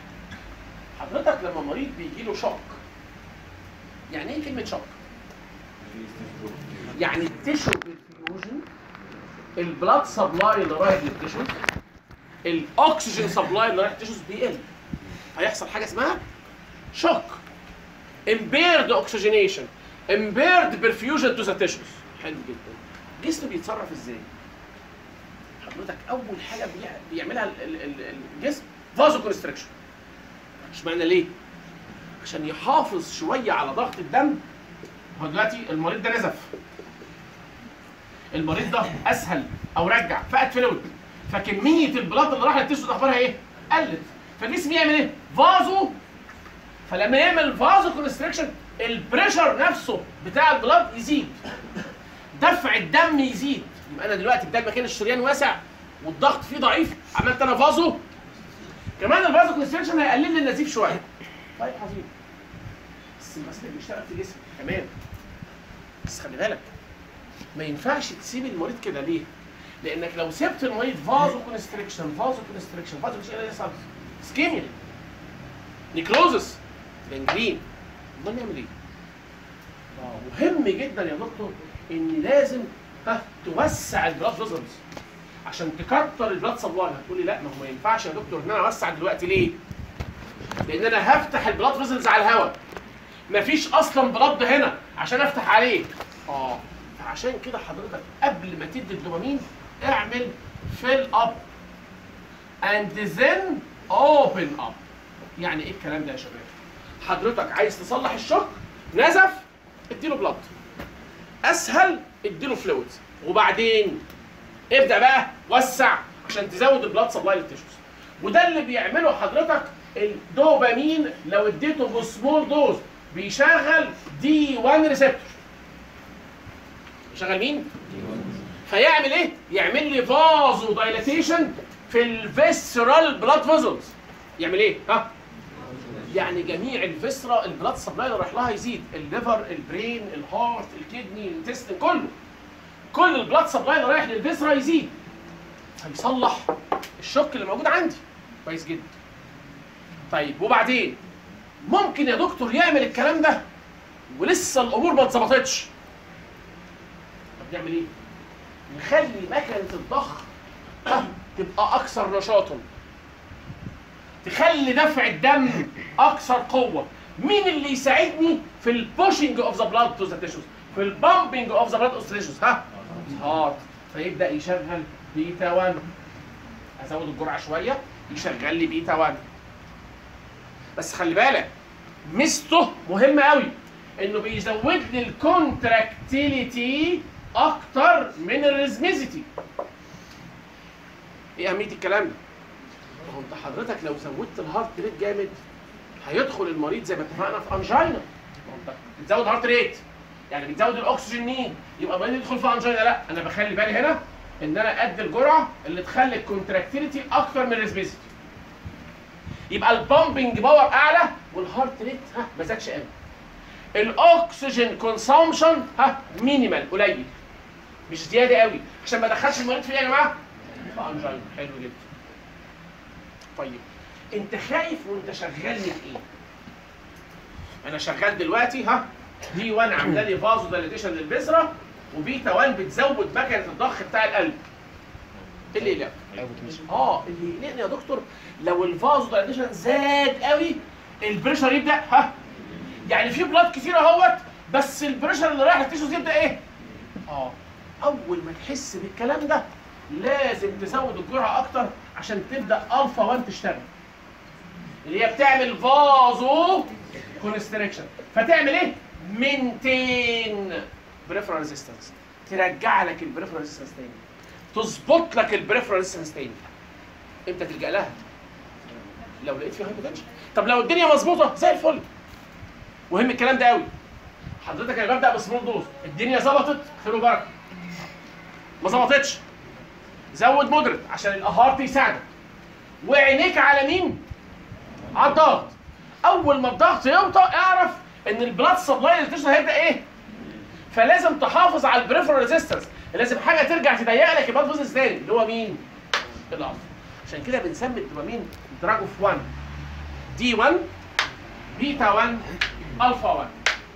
حضرتك لما مريض بيجي له شوك يعني ايه كلمه شوك؟ يعني التيشو برفيوجن البلاد سبلاي اللي رايح للتيشوز الاكسجين سبلاي اللي رايح للتيشوز بيقل هيحصل حاجه اسمها شوك impaired oxygenation impaired perfusion to the tissues حلو جدا الجسم بيتصرف ازاي حضرتك اول حاجه بيع- بيعملها ال- ال- ال- الجسم فازو كونستريكشن اشمعنى ليه عشان يحافظ شويه على ضغط الدم هو دلوقتي المريض ده نزف المريض ده اسهل او رجع فقد فلويد فكميه البلاط اللي راح للتيشوز اخبارها ايه قلت فالجسم يعمل ايه فازو فلما يعمل فازو كونستريكشن البريشر نفسه بتاع البلاد يزيد دفع الدم يزيد يبقى انا دلوقتي بدل ما كان الشريان واسع والضغط فيه ضعيف عملت انا فازو كمان الفازو كونستريكشن هيقلل لي النزيف شويه طيب عظيم بس المسألة بيشتغل في جسمك تمام بس خلي بالك ما ينفعش تسيب المريض كده ليه؟ لانك لو سبت المريض فازو كونستريكشن فازو كونستريكشن فازو كونستريكشن ايه اللي يحصل؟ سكيميا نيكروزس جنجرين امال نعمل ايه؟ آه، مهم جدا يا دكتور ان لازم ها توسع البلاد فيزلز عشان تكتر البلاد سبلاي هتقول لي لا ما هو ما ينفعش يا دكتور ان انا اوسع دلوقتي ليه؟ لان انا هفتح البلاد فيزلز على الهواء مفيش اصلا بلاد هنا عشان افتح عليه اه فعشان كده حضرتك قبل ما تدي الدوبامين اعمل فيل اب اند ذن اوبن اب يعني ايه الكلام ده يا شباب حضرتك عايز تصلح الشوك نزف اديله بلاد اسهل اديله فلويدز وبعدين ابدا بقى وسع عشان تزود البلاد سبلاي للتيشوز وده اللي بيعمله حضرتك الدوبامين لو اديته بسمول دوز بيشغل دي 1 ريسبتور يشغل مين؟ فيعمل ايه؟ يعمل لي فازو دايلاتيشن في الفيسرال بلاد فيزلز يعمل ايه؟ ها؟ يعني جميع الفيسرا البلاد سبلاي اللي رايح لها يزيد الليفر البرين الهارت الكدني الانتستين كله كل البلاد سبلاي اللي رايح للفيسرا يزيد هيصلح الشك اللي موجود عندي كويس جدا طيب وبعدين ممكن يا دكتور يعمل الكلام ده ولسه الامور ما اتظبطتش طب نعمل ايه؟ نخلي مكنه الضخ تبقى اكثر نشاطا تخلي دفع الدم اكثر قوه مين اللي يساعدني في البوشنج اوف ذا بلاد تو ذا تيشوز في البامبنج اوف ذا بلاد اوف ذا تيشوز ها هارت فيبدا يشغل بيتا 1 ازود الجرعه شويه يشغل لي بيتا 1 بس خلي بالك ميزته مهمه قوي انه بيزود لي الكونتراكتيليتي اكتر من الريزميزيتي ايه اهميه الكلام ده ما هو انت حضرتك لو زودت الهارت ريت جامد هيدخل المريض زي ما اتفقنا في انجينا ما هو انت بتزود هارت ريت يعني بتزود الاكسجين نيد يبقى المريض يدخل في انجينا لا انا بخلي بالي هنا ان انا ادي الجرعه اللي تخلي الكونتراكتيليتي اكتر من الريزميزيتي يبقى البامبنج باور اعلى والهارت ريت ها ما زادش قوي الاكسجين كونسامشن ها مينيمال قليل مش زياده قوي عشان ما ادخلش المريض في ايه يا جماعه؟ في انجينا حلو جدا طيب انت خايف وانت شغال من ايه؟ انا شغال دلوقتي ها دي 1 عامله لي فازو دايليتيشن للبذره وبيتا 1 بتزود مكنه الضخ بتاع القلب ايه اللي يقلق؟ اه اللي يقلقني يا دكتور لو الفازو دايليتيشن زاد قوي البريشر يبدا ها يعني في بلاد كتير اهوت بس البريشر اللي رايح للتيشوز يبدا ايه؟ اه اول ما تحس بالكلام ده لازم تزود الجرعه اكتر عشان تبدا الفا 1 تشتغل اللي هي بتعمل فازو كونستريكشن فتعمل ايه؟ مينتين بريفرال ريزيستنس ترجع لك البريفرال ريزيستنس تاني تظبط لك البريفرال ريزيستنس تاني امتى تلجا لها؟ لو لقيت فيها هايبوتنشن طب لو الدنيا مظبوطه زي الفل مهم الكلام ده قوي حضرتك انا ببدا بسمول دوز الدنيا ظبطت خير وبركه ما ظبطتش زود مودريت عشان الهارت يساعدك وعينيك على مين؟ على الضغط اول ما الضغط يوطى اعرف ان البلاد سبلاي اللي هيبدا ايه؟ فلازم تحافظ على البريفرال ريزيستنس لازم حاجه ترجع تضيق لك البلاد فيزلز تاني اللي هو مين؟ الالفا عشان كده بنسمي الدوبامين دراج اوف 1 دي 1 بيتا 1 الفا 1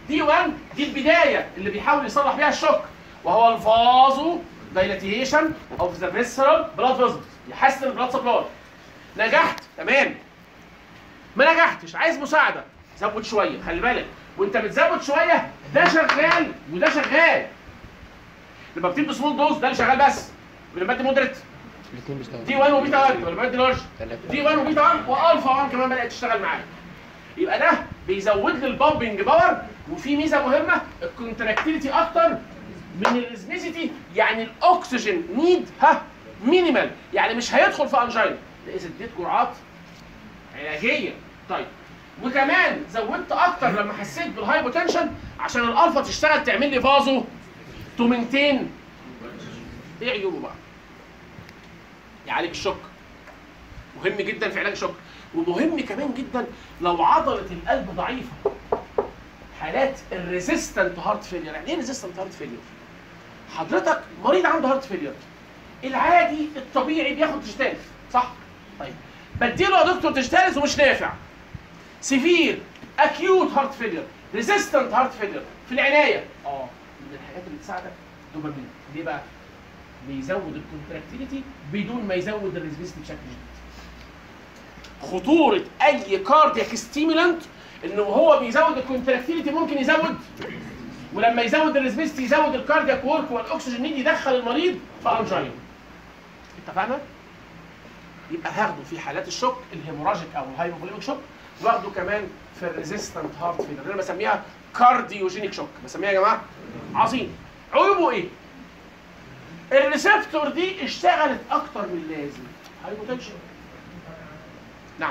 دي 1 دي البدايه اللي بيحاول يصلح بيها الشوك وهو الفازو دايلاتيشن اوف ذا فيسرال بلاد فيزلز يحسن البلاد سبلاي نجحت تمام ما نجحتش عايز مساعده زود شويه خلي بالك وانت بتزود شويه ده شغال وده شغال لما بتدي سمول دوز ده اللي شغال بس ولما بدي مودريت الاثنين بيشتغلوا دي 1 وبيتا 1 ولما بدي لارج تلاتة. دي 1 وبيتا 1 والفا 1 كمان بدات تشتغل معايا يبقى ده بيزود لي البامبنج باور وفي ميزه مهمه الكونتراكتيليتي اكتر من الريزميسيتي يعني الاكسجين نيد ها مينيمال يعني مش هيدخل في انجينا ده اذا اديت جرعات علاجيه طيب وكمان زودت اكتر لما حسيت بالهايبوتنشن عشان الالفا تشتغل تعمل لي فازو تو مينتين ايه عيوبه بقى؟ يعالج الشوك مهم جدا في علاج الشوك ومهم كمان جدا لو عضله القلب ضعيفه حالات الريزيستنت هارت فيلير يعني ايه ريزيستنت هارت فيلير حضرتك مريض عنده هارت فيلير العادي الطبيعي بياخد تشتالس صح طيب بديله يا دكتور تشتالس ومش نافع سيفير اكيوت هارت فيلير ريزيستنت هارت فيلير في العنايه اه من الحاجات اللي تساعدك دوبامين ليه بقى بيزود الكونتراكتيليتي بدون ما يزود الريزيستنت بشكل جديد خطوره اي كاردياك ستيمولانت انه هو بيزود الكونتراكتيليتي ممكن يزود ولما يزود الريزبيستي يزود الكاردياك وورك والاكسجين نيد يدخل المريض في انجينا اتفقنا؟ يبقى هاخده في حالات الشوك الهيموراجيك او الهايبوفوليميك شوك واخده كمان في الريزيستنت هارت فيلر اللي انا بسميها كارديوجينيك شوك بسميها يا جماعه عظيم عيوبه ايه؟ الريسبتور دي اشتغلت اكتر من اللازم هايبوتنشن نعم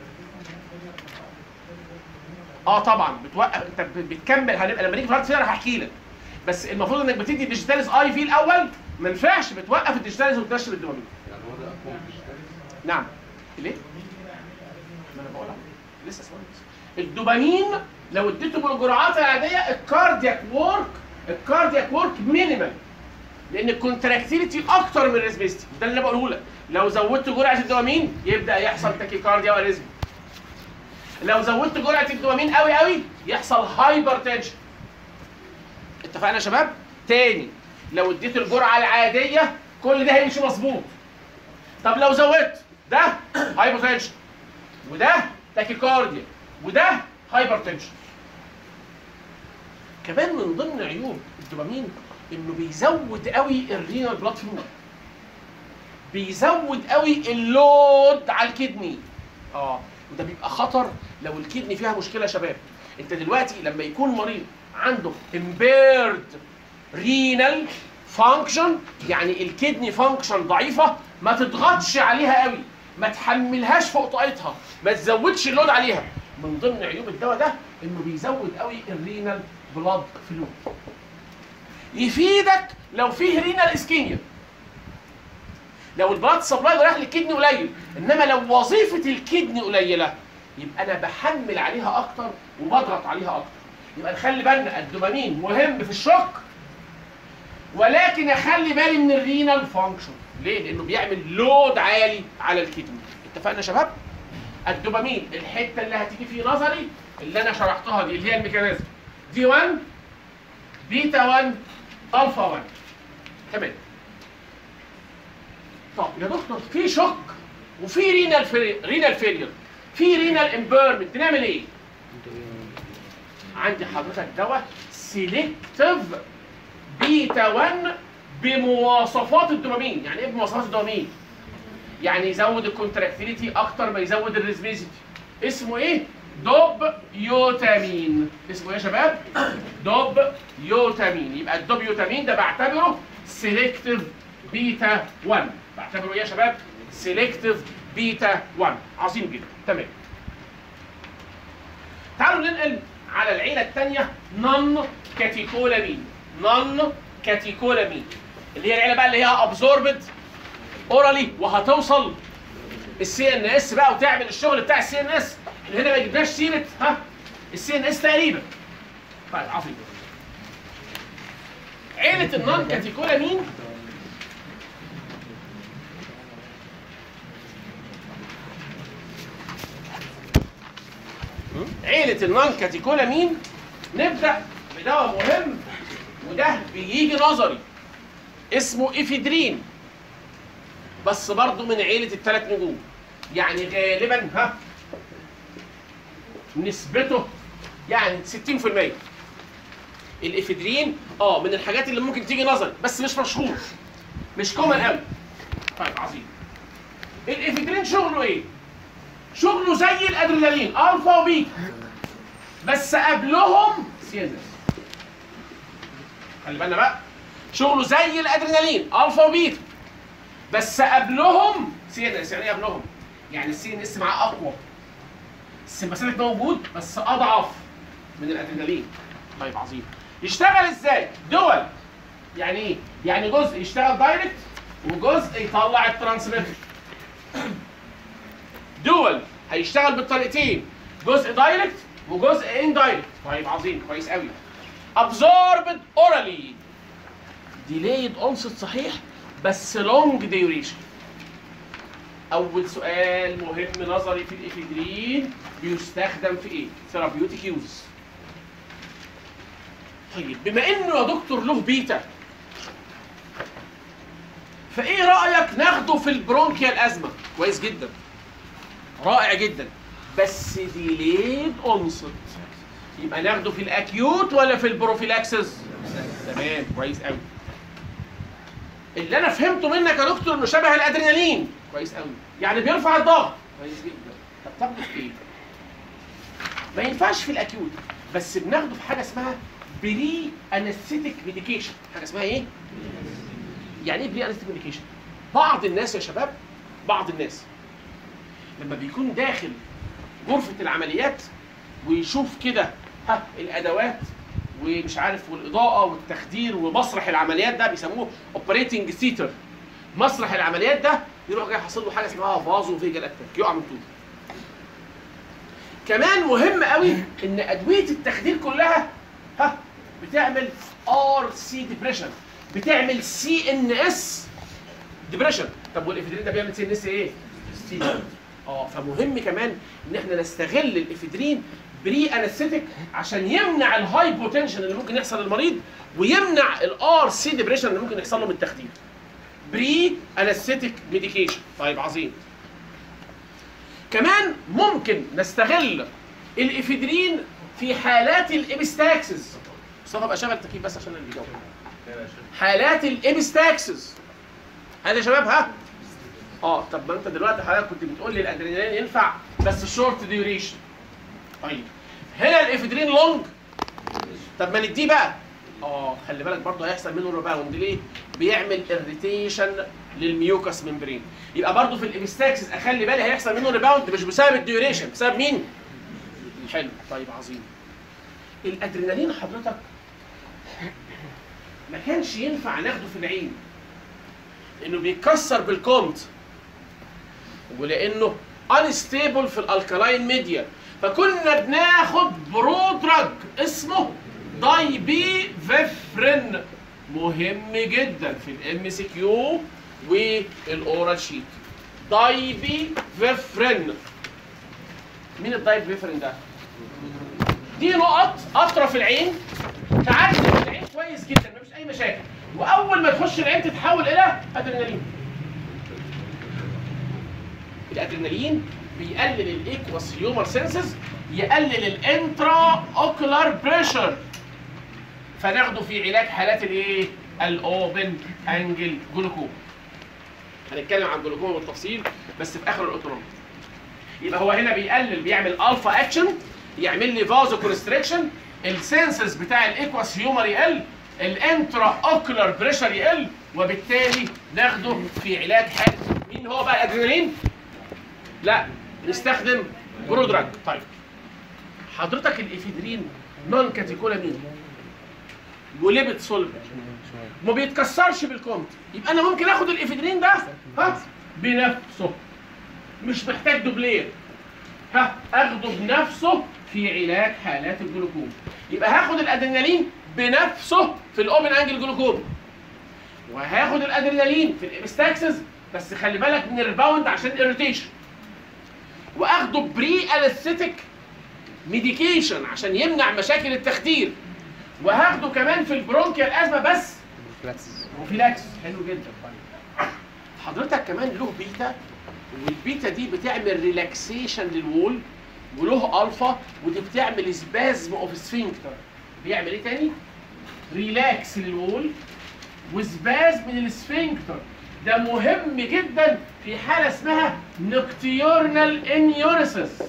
اه طبعا بتوقف انت ب- بتكمل هنبقى لما نيجي في الهارت فيلر هحكي لك بس المفروض انك بتدي ديجيتاليز اي في الاول ما ينفعش بتوقف الديجيتاليز وتنشر الدوبامين نعم ليه؟ ما انا بقولها لسه ثواني بس. الدوبامين لو اديته بالجرعات العاديه الكاردياك وورك الكاردياك وورك مينيمال لان الكونتراكتيليتي اكتر من الريسبيستي ده اللي انا بقوله لك لو زودت جرعه الدوبامين يبدا يحصل تاكيكارديا واريزم لو زودت جرعه الدوبامين قوي قوي يحصل هايبر تنشن اتفقنا يا شباب تاني لو اديت الجرعه العاديه كل ده هيمشي مظبوط طب لو زودت ده هايبوتنشن وده تاكيكارديا وده هايبر تنشن كمان من ضمن عيوب الدوبامين انه بيزود قوي الرينال بلاد فلو بيزود قوي اللود على الكدني اه وده بيبقى خطر لو الكدني فيها مشكله يا شباب انت دلوقتي لما يكون مريض عنده امبيرد رينال فانكشن يعني الكدني فانكشن ضعيفه ما تضغطش عليها قوي ما تحملهاش فوق طاقتها ما تزودش اللود عليها من ضمن عيوب الدواء ده انه بيزود قوي الرينال بلاد فلو يفيدك لو فيه رينال اسكيميا لو البلاد سبلاي رايح للكدني قليل انما لو وظيفه الكدني قليله يبقى انا بحمل عليها اكتر وبضغط عليها اكتر يبقى نخلي بالنا الدوبامين مهم في الشوك ولكن اخلي بالي من الرينال فانكشن ليه لانه بيعمل لود عالي على الكدني اتفقنا يا شباب الدوبامين الحته اللي هتيجي في نظري اللي انا شرحتها دي اللي هي الميكانيزم دي 1 بيتا 1 الفا 1 تمام طب يا دكتور في شوك وفي رينال في رينال فيلير في رينال امبيرمنت نعمل ايه؟ عندي حضرتك دواء سيلكتيف بيتا 1 بمواصفات الدوبامين يعني ايه بمواصفات الدوبامين؟ يعني يزود الكونتراكتيليتي اكتر ما يزود الريزميزيتي اسمه ايه؟ دوب يوتامين اسمه ايه يا شباب؟ دوب يوتامين يبقى الدوب يوتامين ده بعتبره سيلكتيف بيتا 1 بعتبره ايه يا شباب؟ سيلكتيف بيتا 1 عظيم جدا تمام تعالوا ننقل على العيله الثانيه نون كاتيكولامين نون كاتيكولامين اللي هي العيله بقى اللي هي ابزوربد اورالي وهتوصل السي ان اس بقى وتعمل الشغل بتاع السي ان اس اللي هنا ما جبناش سيره ها السي ان اس تقريبا طيب عظيم عيله النون كاتيكولامين عيله النون كاتيكولامين نبدا بدواء مهم وده بيجي نظري اسمه افيدرين بس برضه من عيله الثلاث نجوم يعني غالبا ها نسبته يعني 60% الافيدرين اه من الحاجات اللي ممكن تيجي نظري بس مش مشهور مش كومن قوي طيب عظيم الافيدرين شغله ايه؟ شغله زي الادرينالين الفا وبيتا بس قبلهم سيانس خلي بالنا بقى شغله زي الادرينالين الفا وبيتا بس قبلهم سيانس يعني ايه قبلهم؟ يعني السي ان اس معاه اقوى السمباثيك موجود بس اضعف من الادرينالين طيب عظيم يشتغل ازاي؟ دول يعني ايه؟ يعني جزء يشتغل دايركت وجزء يطلع الترانسميتر دول هيشتغل بالطريقتين جزء دايركت وجزء ان دايركت طيب عظيم كويس قوي absorbed orally delayed onset صحيح بس long duration اول سؤال مهم نظري في الافيدرين بيستخدم في ايه ثيرابيوتيك يوز طيب بما انه يا دكتور له بيتا فايه رايك ناخده في البرونكيال ازمه كويس جدا رائع جدا بس ديليد اونست يبقى ناخده في الاكيوت ولا في البروفيلاكسس تمام كويس قوي اللي انا فهمته منك يا دكتور انه شبه الادرينالين كويس قوي يعني بيرفع الضغط كويس جدا طب تاخده في ايه ما ينفعش في الاكيوت بس بناخده في حاجه اسمها بري انستيك ميديكيشن حاجه اسمها ايه يعني ايه بري انستيك ميديكيشن بعض الناس يا شباب بعض الناس لما بيكون داخل غرفه العمليات ويشوف كده ها الادوات ومش عارف والاضاءه والتخدير ومسرح العمليات ده بيسموه اوبريتنج سيتر مسرح العمليات ده يروح جاي حاصل له حاجه اسمها فازو فيجال اتاك يقع من طوله كمان مهم قوي ان ادويه التخدير كلها ها بتعمل ار سي ديبريشن بتعمل سي ان اس ديبريشن طب والافيدرين ده بيعمل سي ان اس ايه؟ ستيرويد اه فمهم كمان ان احنا نستغل الافيدرين بري انستيك عشان يمنع الهايبوتنشن اللي ممكن يحصل للمريض ويمنع الار سي ديبريشن اللي ممكن يحصل له من التخدير بري انستيك ميديكيشن طيب عظيم كمان ممكن نستغل الافيدرين في حالات الابستاكسس مصطفى ابقى شغل التكييف بس عشان اللي بيجاوب حالات الابستاكسس هذا يا شباب ها اه طب ما انت دلوقتي حضرتك كنت بتقول لي الادرينالين ينفع بس شورت ديوريشن طيب هنا الافيدرين لونج طب ما نديه بقى اه خلي بالك برضه هيحصل منه ريباوند ليه؟ بيعمل اريتيشن للميوكس ممبرين يبقى برضه في الابستاكسس اخلي بالي هيحصل منه ريباوند مش بسبب الديوريشن بسبب مين؟ حلو طيب عظيم الادرينالين حضرتك ما كانش ينفع ناخده في العين لانه بيتكسر بالكونت ولانه انستيبل في الالكالاين ميديا فكنا بناخد برو دراج اسمه دايبي فيفرين مهم جدا في الام سي كيو والاورال شيت دايبي فيفرين مين الدايبي فيفرين ده؟ دي نقط اطرف العين تعدي في العين كويس جدا مفيش اي مشاكل واول ما تخش العين تتحول الى ادرينالين الادرينالين بيقلل الايكوس هيومر سينسز يقلل الانترا اوكولار بريشر فناخده في علاج حالات الايه الاوبن انجل جلوكوم هنتكلم عن جلوكوما بالتفصيل بس في اخر الاوتونومي يبقى هو هنا بيقلل بيعمل الفا اكشن يعمل لي فازو كونستريكشن السنسز بتاع الايكواس هيومر يقل الانترا اوكولار بريشر يقل وبالتالي ناخده في علاج حاله مين هو بقى الادرينالين؟ لا نستخدم برودراج طيب حضرتك الافيدرين نون كاتيكولامين وليبت سولفر ما بيتكسرش بالكونت يبقى انا ممكن اخد الافيدرين ده ها بنفسه مش محتاج دوبلير ها اخده بنفسه في علاج حالات الجلوكوم يبقى هاخد الادرينالين بنفسه في الاوبن انجل جلوكوم وهاخد الادرينالين في الابستاكسس بس خلي بالك من الريباوند عشان الاريتيشن واخده بري انستيك ميديكيشن عشان يمنع مشاكل التخدير وهاخده كمان في البرونكيال ازمه بس ريفلكس بروفيلاكس حلو جدا طيب حضرتك كمان له بيتا والبيتا دي بتعمل ريلاكسيشن للوول وله الفا ودي بتعمل سبازم اوف سفنكتر بيعمل ايه تاني؟ ريلاكس للوول وسبازم للسفنكتر ده مهم جدا في حاله اسمها نكتيورنال انيوريسس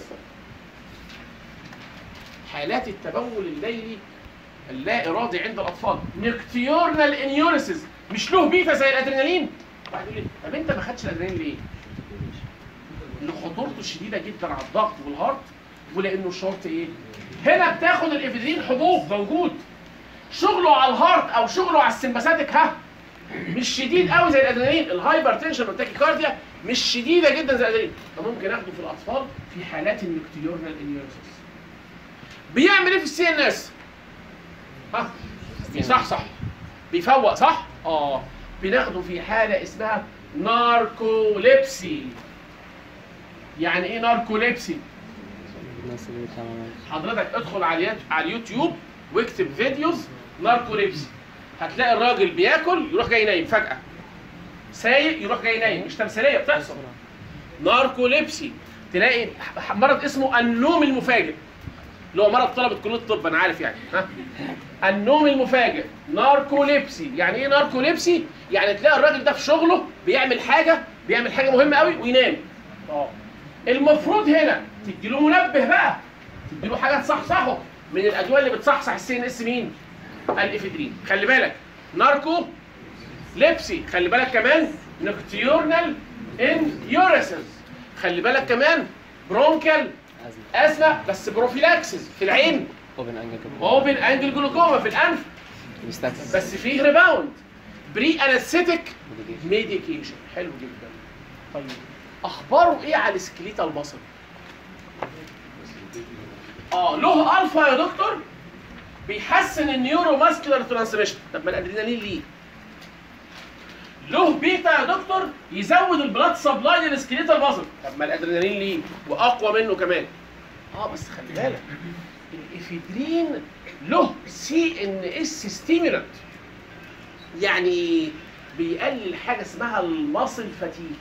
حالات التبول الليلي اللا ارادي عند الاطفال نكتيورنال انيوريسز مش له بيتا زي الادرينالين واحد يقول لي طب انت ما خدتش الادرينالين ليه؟ لخطورته شديده جدا على الضغط والهارت ولانه شرط ايه؟ هنا بتاخد الافيدرين حبوب موجود شغله على الهارت او شغله على السمباثيك ها مش شديد قوي زي الادرينالين الهايبر تنشن والتاكيكارديا مش شديده جدا زي الادرينالين فممكن اخده في الاطفال في حالات النكتيورنال انيوريسس بيعمل ايه في السي ان اس؟ ها بيصحصح بيفوق صح؟ اه بناخده في حاله اسمها ناركوليبسي يعني ايه ناركوليبسي؟ الناس اللي بتعمل حضرتك ادخل على اليوت- على اليوتيوب واكتب فيديوز ناركوليبسي هتلاقي الراجل بياكل يروح جاي نايم فجأة سايق يروح جاي نايم مش تمثيلية بتحصل ناركوليبسي تلاقي ح- مرض اسمه النوم المفاجئ اللي هو مرض طلبة كلية الطب انا عارف يعني ها النوم المفاجئ ناركوليبسي يعني ايه ناركوليبسي يعني تلاقي الراجل ده في شغله بيعمل حاجة بيعمل حاجة مهمة قوي وينام اه المفروض هنا تديله منبه بقى تديله حاجه تصحصحه من الادويه اللي بتصحصح السي ان اس مين؟ الافيدرين خلي بالك ناركو ليبسي خلي بالك كمان نكتيورنال انيوريسز خلي بالك كمان برونكال ازمه ازمه بس بروفيلاكسس في العين اوبن انجل اوبن انجل جلوكوما في الانف مستكس بس فيه ريباوند بري انستيك ميديكيشن حلو جدا طيب اخباره ايه على السكليتال ماسل اه له الفا يا دكتور بيحسن النيورو ماسكولار ترانسميشن طب ما الادرينالين ليه له بيتا يا دكتور يزود البلاد سبلاي للسكليتال ماسل طب ما الادرينالين ليه واقوى منه كمان اه بس خلي بالك الافيدرين له سي ان اس ستيمولانت يعني بيقلل حاجه اسمها الماسل فاتيك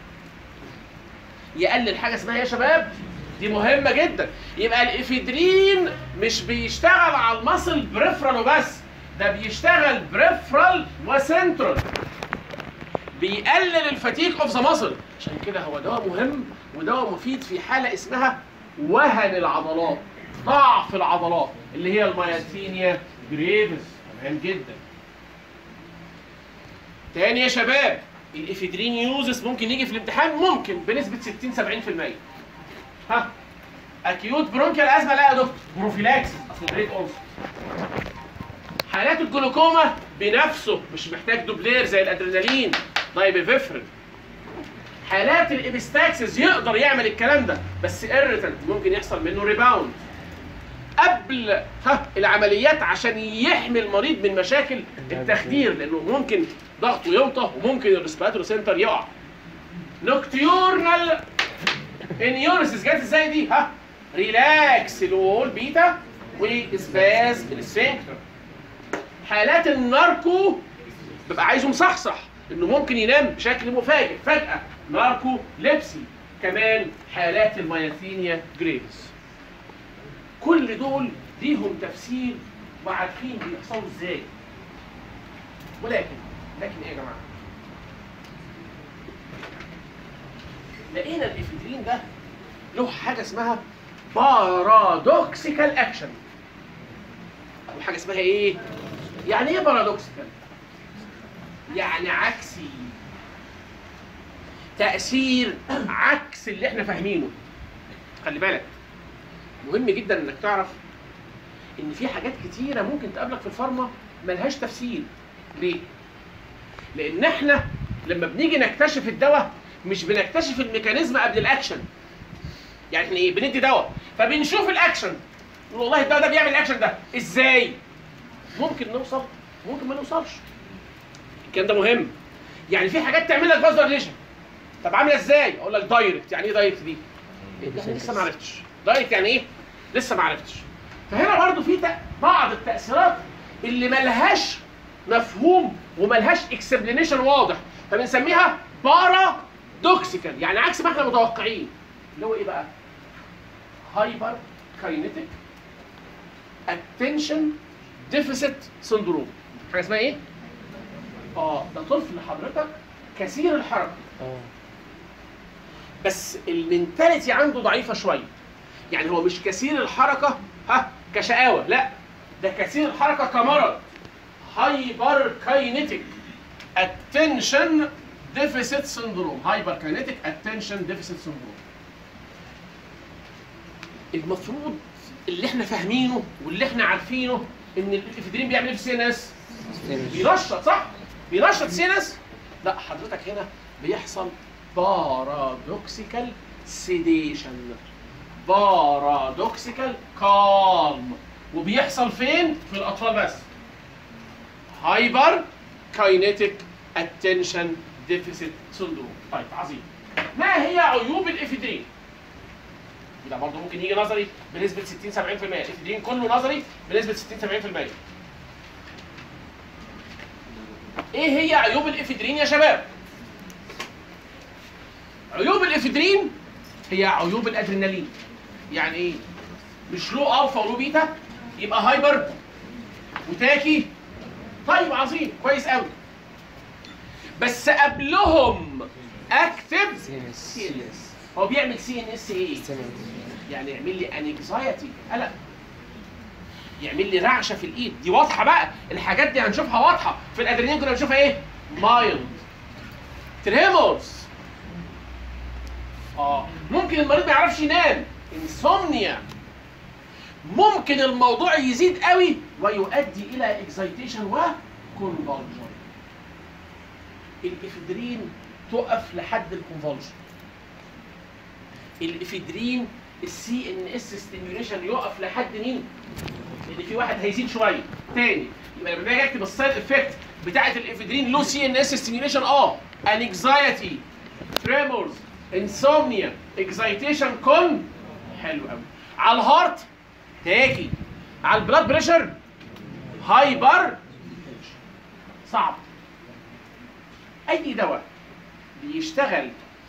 يقلل حاجه اسمها إيه يا شباب دي مهمه جدا يبقى الافيدرين مش بيشتغل على الماسل بريفرال وبس ده بيشتغل بريفرال وسنترال بيقلل الفتيك اوف ذا ماسل عشان كده هو دواء مهم ودواء مفيد في حاله اسمها وهن العضلات ضعف العضلات اللي هي المايثينيا جريفز مهم جدا تاني يا شباب الافيدرين يوزس ممكن يجي في الامتحان ممكن بنسبه 60 70% ها اكيوت برونكيال ازمه لا يا دكتور بروفيلاكس اصل بريك اونس حالات الجلوكوما بنفسه مش محتاج دوبلير زي الادرينالين دايبيفيفرين حالات الابستاكسس يقدر يعمل الكلام ده بس ايريتنت ممكن يحصل منه ريباوند قبل ها العمليات عشان يحمي المريض من مشاكل التخدير لانه ممكن ضغطه يوطى وممكن الريسبيراتوري سنتر يقع نوكتيورنال انيوريسيس جت ازاي دي ها ريلاكس الوول بيتا واسباز السفنكتر حالات الناركو ببقى عايزه مصحصح انه ممكن ينام بشكل مفاجئ فجاه ناركو ليبسي كمان حالات المايثينيا جريفز كل دول ليهم تفسير وعارفين بيحصلوا ازاي ولكن لكن ايه يا جماعه لقينا الافيدرين ده له حاجه اسمها بارادوكسيكال اكشن او حاجه اسمها ايه يعني ايه بارادوكسيكال يعني عكسي تاثير عكس اللي احنا فاهمينه خلي بالك مهم جدا انك تعرف ان في حاجات كتيره ممكن تقابلك في الفارما ملهاش تفسير ليه لان احنا لما بنيجي نكتشف الدواء مش بنكتشف الميكانيزم قبل الاكشن يعني احنا ايه بندي دواء فبنشوف الاكشن نقول والله الدواء ده بيعمل الاكشن ده ازاي ممكن نوصل ممكن ما نوصلش الكلام ده مهم يعني في حاجات تعمل لك فازو ريليشن طب عامله ازاي اقول لك دايركت يعني ايه دايركت دي يعني لسه ما عرفتش دايركت يعني ايه لسه ما عرفتش فهنا برضو في تأ- بعض التاثيرات اللي ملهاش مفهوم وملهاش اكسبلينيشن واضح فبنسميها بارادوكسيكال يعني عكس ما احنا متوقعين اللي هو ايه بقى؟ هايبر كاينيتيك اتنشن ديفيسيت سندروم حاجه اسمها ايه؟ اه ده طفل حضرتك كثير الحركه اه بس المنتاليتي عنده ضعيفه شويه يعني هو مش كثير الحركه ها كشقاوه لا ده كثير الحركه كمرض هايبر كاينيتيك اتنشن ديفيسيت سندروم هايبر كاينيتيك اتنشن ديفيسيت سندروم المفروض اللي احنا فاهمينه واللي احنا عارفينه ان الافيدرين بيعمل ايه في السي ان اس بينشط صح؟ بينشط سينس؟ لا حضرتك هنا بيحصل بارادوكسيكال سيديشن بارادوكسيكال كالم وبيحصل فين؟ في الاطفال بس هايبر كاينيتيك اتنشن ديفيسيت سندروم طيب عظيم ما هي عيوب الافيدرين؟ ده برضه ممكن يجي نظري بنسبه 60 70% الافيدرين كله نظري بنسبه 60 70% ايه هي عيوب الافيدرين يا شباب عيوب الافيدرين هي عيوب الادرينالين يعني ايه مش له الفا ولو بيتا يبقى هايبر وتاكي طيب عظيم كويس قوي بس قبلهم اكتب سي ان اس سي ان اس هو بيعمل سي ان اس ايه ستيمولانت. يعني يعمل لي انكزايتي قلق يعمل لي رعشه في الايد دي واضحه بقى الحاجات دي هنشوفها واضحه في الادرينالين كنا بنشوفها ايه مايلد تريمورز اه ممكن المريض ما يعرفش ينام انسومنيا ممكن الموضوع يزيد قوي ويؤدي الى اكزايتيشن وكونفولجن الافيدرين تقف لحد الكونفولجن الافيدرين السي ان اس ستيميوليشن يقف لحد مين؟ لان في واحد هيزيد شويه تاني يبقى لما باجي اكتب السايد افكت بتاعه الافيدرين له سي ان اس ستيميوليشن اه انكزايتي تريمورز انسومنيا اكزايتيشن كون حلو قوي على الهارت تاكي على البلاد بريشر هايبر صعب اي دواء بيشتغل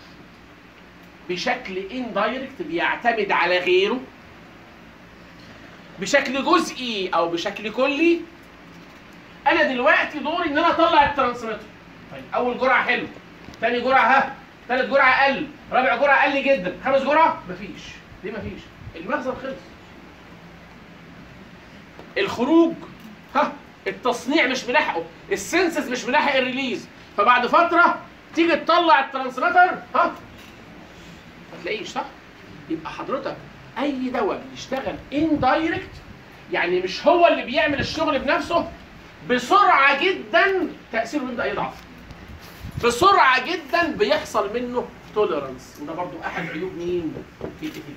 بشكل اندايركت بيعتمد على غيره بشكل جزئي او بشكل كلي انا دلوقتي دوري ان انا اطلع الترانسميتر طيب اول جرعه حلو تاني جرعه ها تالت جرعه اقل رابع جرعه اقل جدا خامس جرعه مفيش ليه مفيش المخزن خلص الخروج ها التصنيع مش ملاحقه السنسس مش ملاحق الريليز فبعد فتره تيجي تطلع الترانسميتر ها ما تلاقيش صح يبقى حضرتك اي دواء بيشتغل اندايركت يعني مش هو اللي بيعمل الشغل بنفسه بسرعه جدا تاثيره بيبدا يضعف بسرعه جدا بيحصل منه توليرانس وده برضو احد عيوب مين الافيدرين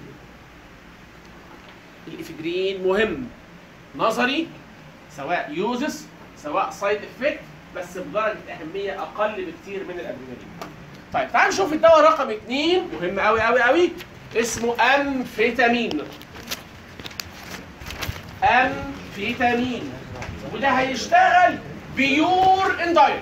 الافيدرين مهم نظري سواء يوزس سواء سايد افكت بس بدرجه اهميه اقل بكتير من الادرينالين طيب تعال نشوف الدواء رقم اثنين مهم قوي قوي قوي اسمه امفيتامين امفيتامين وده هيشتغل بيور اندايركت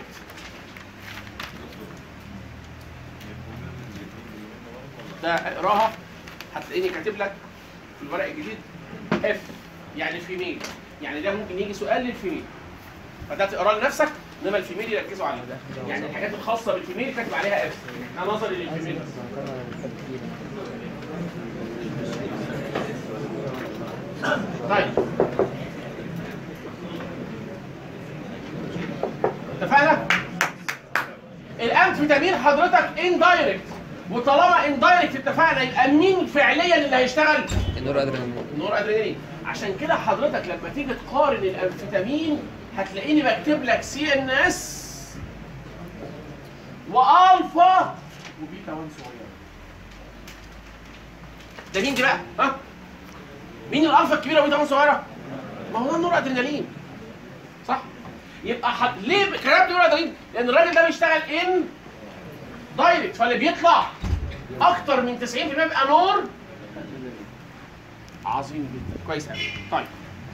ده اقراها هتلاقيني كاتب لك في الورق الجديد اف يعني فيميل يعني ده ممكن يجي سؤال للفيميل فده تقراه لنفسك انما الفيميل يركزوا على ده يعني الحاجات الخاصه بالفيميل كاتب عليها اف ده نظري للفيميل بس طيب اتفقنا؟ الامفيتامين حضرتك اندايركت وطالما اندايركت اتفقنا يبقى مين فعليا اللي هيشتغل؟ النور ادرينالين النور ادرينالين عشان كده حضرتك لما تيجي تقارن الامفيتامين هتلاقيني بكتب لك سي ان اس والفا وبيتا 1 صغيره ده مين دي بقى؟ ها؟ مين الالفا الكبيره وبيتا 1 صغيره؟ ما هو ده النور ادرينالين صح؟ يبقى حد... ليه كتبت نور ادرينالين؟ لان الراجل ده بيشتغل ان دايركت فاللي بيطلع اكتر من 90% بيبقى نور عظيم جدا كويس قوي طيب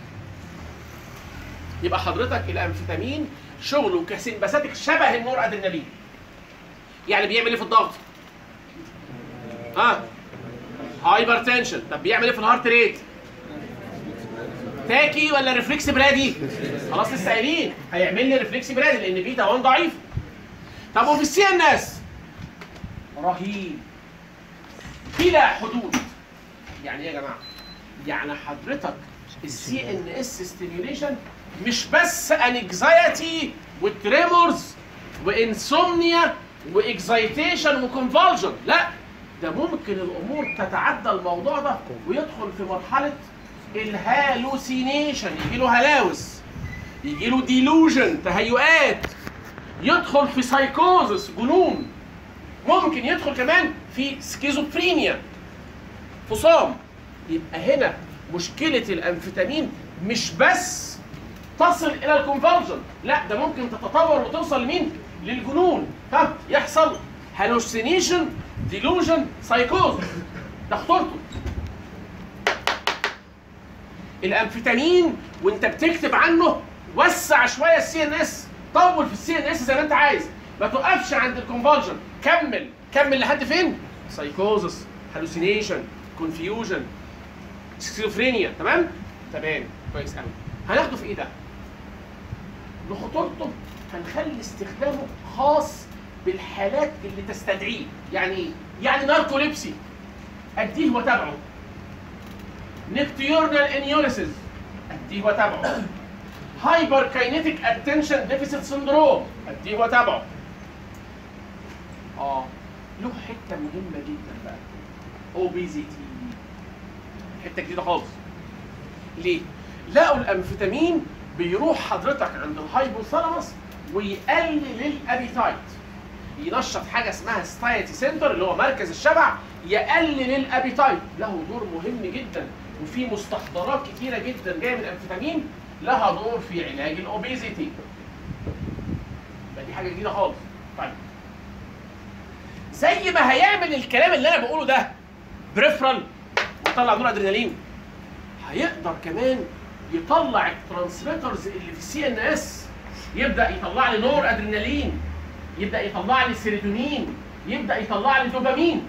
يبقى حضرتك الامفيتامين شغله كسمباثيك شبه النور ادرينالين يعني بيعمل ايه في الضغط؟ ها هايبر تنشن طب بيعمل ايه في الهارت ريت؟ تاكي ولا ريفلكس برادي؟ خلاص لسه قايلين هيعمل لي ريفلكس برادي لان بيتا 1 ضعيف طب وفي السي ان اس رهيب بلا حدود يعني ايه يا جماعه؟ يعني حضرتك السي ان اس ستيميوليشن مش بس انكزايتي وتريمورز وانسومنيا واكزايتيشن وكونفالجن لا ده ممكن الامور تتعدى الموضوع ده ويدخل في مرحله الهالوسينيشن يجي له هلاوس يجي له ديلوجن تهيؤات يدخل في سايكوزس جنون ممكن يدخل كمان في سكيزوفرينيا فصام يبقى هنا مشكله الانفيتامين مش بس تصل الى الكونفرجن لا ده ممكن تتطور وتوصل لمين للجنون ها يحصل هالوسينيشن ديلوجن سايكوز ده خطورته الامفيتامين وانت بتكتب عنه وسع شويه السي ان اس طول في السي ان اس زي ما انت عايز ما توقفش عند الكونفرجن كمل كمل لحد فين سايكوزس هالوسينيشن كونفيوجن سكيزوفرينيا تمام تمام كويس قوي هناخده في ايه ده لخطورته هنخلي استخدامه خاص بالحالات اللي تستدعيه يعني ايه يعني ناركوليبسي اديه وتابعه نكتيورنال انيوريسيس اديه وتابعه هايبر كاينيتيك اتنشن ديفيسيت سندروم اديه وتابعه اه له حته مهمه جدا بقى اوبيزيتي حته جديده خالص ليه لقوا الامفيتامين بيروح حضرتك عند الهايبوثالاموس ويقلل الابيتايت ينشط حاجه اسمها ستايتي سنتر اللي هو مركز الشبع يقلل الابيتايت له دور مهم جدا وفي مستحضرات كتيره جدا جايه من الامفيتامين لها دور في علاج الاوبيزيتي دي حاجه جديده خالص طيب زي ما هيعمل الكلام اللي انا بقوله ده بريفرال ويطلع نور ادرينالين هيقدر كمان يطلع الترانسميترز اللي في السي ان اس يبدا يطلع لي نور ادرينالين يبدا يطلع لي سيروتونين يبدا يطلع لي دوبامين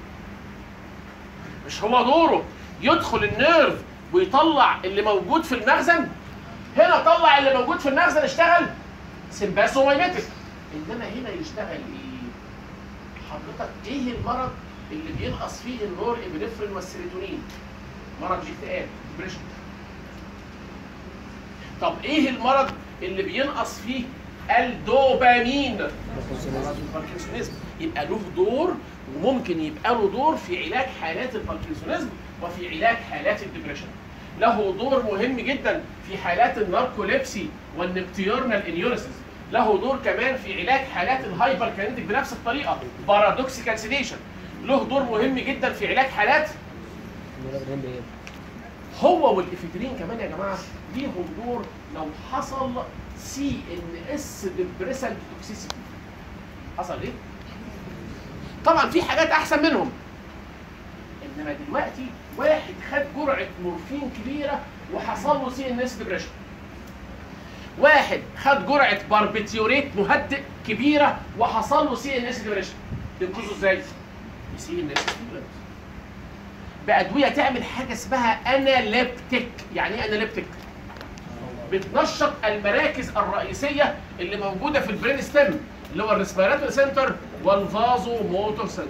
مش هو دوره يدخل النيرف ويطلع اللي موجود في المخزن هنا طلع اللي موجود في المخزن اشتغل سمباسومايمتك انما هنا يشتغل ايه حضرتك ايه المرض اللي بينقص فيه النور ابنفرين والسيروتونين مرض اكتئاب ديبريشن طب ايه المرض اللي بينقص فيه الدوبامين مرض الباركنسونيزم يبقى له دور وممكن يبقى له دور في علاج حالات الباركنسونيزم وفي علاج حالات الدبريشن له دور مهم جدا في حالات الناركوليبسي والنكتيورنال انيوريسيس له دور كمان في علاج حالات الهايبر كاينيتيك بنفس الطريقه بارادوكسيكال سيديشن له دور مهم جدا في علاج حالات هو والافيدرين كمان يا جماعه ليهم دور لو حصل سي ان اس ديبريسنت توكسيسيتي حصل ايه؟ طبعا في حاجات احسن منهم انما دلوقتي واحد خد جرعه مورفين كبيره وحصل له سي ان اس ديبريشن واحد خد جرعه باربيتيوريت مهدئ كبيره وحصل له سي ان اس ديبريشن تنقذه ازاي؟ سي ان اس ستيمولانت بادويه تعمل حاجه اسمها اناليبتيك يعني ايه اناليبتيك بتنشط المراكز الرئيسيه اللي موجوده في البرين ستيم اللي هو الريسبيراتوري سنتر والفازو موتور سنتر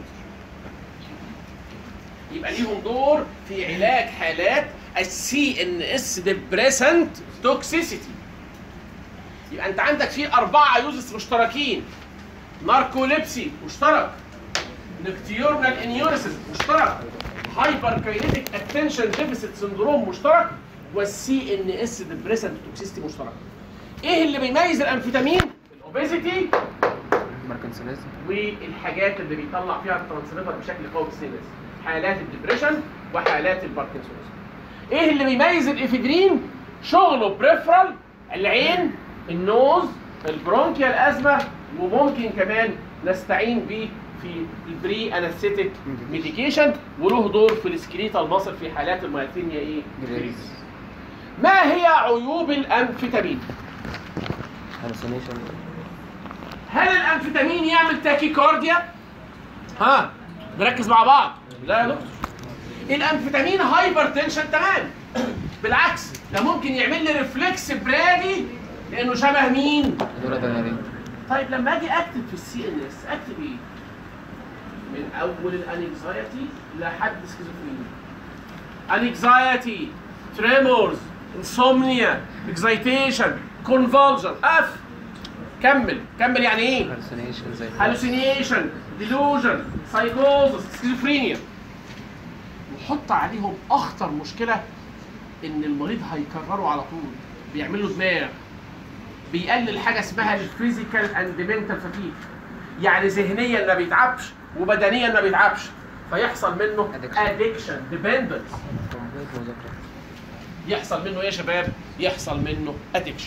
يبقى ليهم دور في علاج حالات السي ان اس ديبريسنت توكسيسيتي يبقى انت عندك في اربعه يوزس مشتركين ناركوليبسي مشترك نكتيورنال انيوريسيس مشترك هايبر كاينيتيك اتنشن ديفيسيت سندروم مشترك والسي ان اس ديبريسنت توكسيستي مشترك ايه اللي بيميز الانفيتامين الاوبيزيتي باركنسونيزم والحاجات اللي بيطلع فيها الترانسميتر بشكل قوي في السي ان اس حالات الدبريشن وحالات الباركنسونيزم ايه اللي بيميز الافيدرين شغله بريفرال العين النوز البرونكيال ازمه وممكن كمان نستعين بيه في البري انستيك ميديكيشن وله دور في السكريتال ماسل في حالات المايثينيا ايه؟ جريز ما هي عيوب الامفيتامين؟ هالوسينيشن هل الامفيتامين يعمل تاكيكارديا؟ ها نركز مع بعض لا يا دكتور الامفيتامين هايبر تنشن تمام بالعكس ده ممكن يعمل لي ريفلكس برادي لانه شبه مين؟ دورة دنيارية طيب لما اجي اكتب في السي ان اس اكتب ايه؟ من اول الانكزايتي لحد سكيزوفرينيا انكزايتي تريمورز انسومنيا اكزايتيشن كونفولجن اف كمل كمل يعني ايه؟ هالوسينيشن زي هالوسينيشن ديلوجن سايكوزس سكيزوفرينيا وحط عليهم اخطر مشكله ان المريض هيكرره على طول بيعمل له دماغ بيقلل حاجه اسمها الفيزيكال اند منتال فاتيك يعني ذهنيا ما بيتعبش وبدنيا ما بيتعبش فيحصل منه Addiction. ادكشن ديبندنس كومبليت مذاكرة يحصل منه ايه يا شباب؟ يحصل منه ادكشن.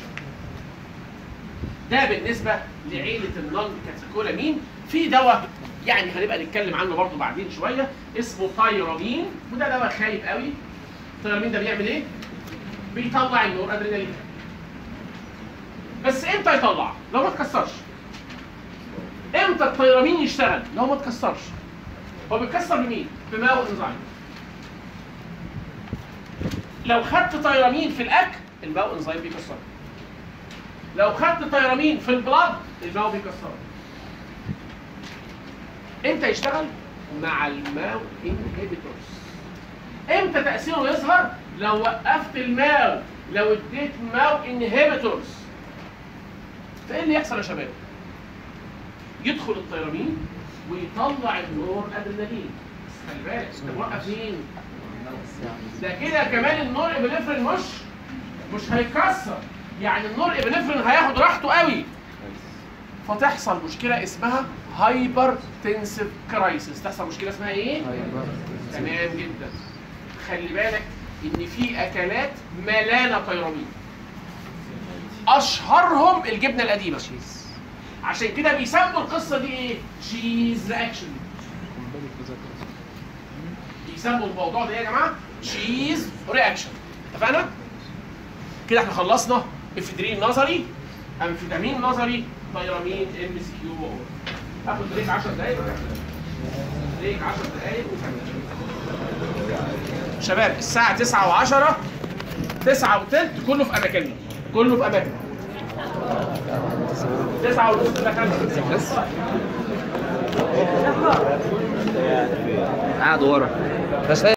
ده بالنسبه لعيله النون كاتيكولامين في دواء يعني هنبقى نتكلم عنه برضه بعدين شويه اسمه تايرامين وده دواء خايب قوي. التايرامين ده بيعمل ايه؟ بيطلع النور ادرينالين. بس امتى يطلع؟ لو ما اتكسرش. امتى التايرامين يشتغل؟ لو ما اتكسرش. هو بيتكسر بمين؟ بماء انزيم. لو خدت تيرامين في الاكل الماء انزيم بيكسره لو خدت تيرامين في البلاد الماء بيكسره امتى يشتغل مع الماء انهبيتورز امتى تاثيره يظهر لو وقفت الماء لو اديت ماء انهبيتورز فايه اللي يحصل يا شباب يدخل التيرامين ويطلع النور ادرينالين بس خلي بالك انت موقف مين ده كده كمان النور ابنفرين مش مش هيكسر يعني النور ابنفرين هياخد راحته قوي فتحصل مشكله اسمها هايبر تنسيف كرايسيس تحصل مشكله اسمها ايه تمام جدا خلي بالك ان في اكلات ملانه تيرامين اشهرهم الجبنه القديمه تشيز عشان كده بيسموا القصه دي ايه تشيز رياكشن كومبليت مذاكرة بيسموا الموضوع ده إيه يا جماعه تشيز رياكشن اتفقنا كده احنا خلصنا افيدرين نظري امفيتامين نظري تيرامين ام سي كيو وأور. هاخد بريك 10 دقايق بريك 10 دقايق وكمل شباب الساعه 9 و10 9 وثلث كله في اماكننا كله في اماكننا 9 ونص ده خمسة بس قاعد ورا بس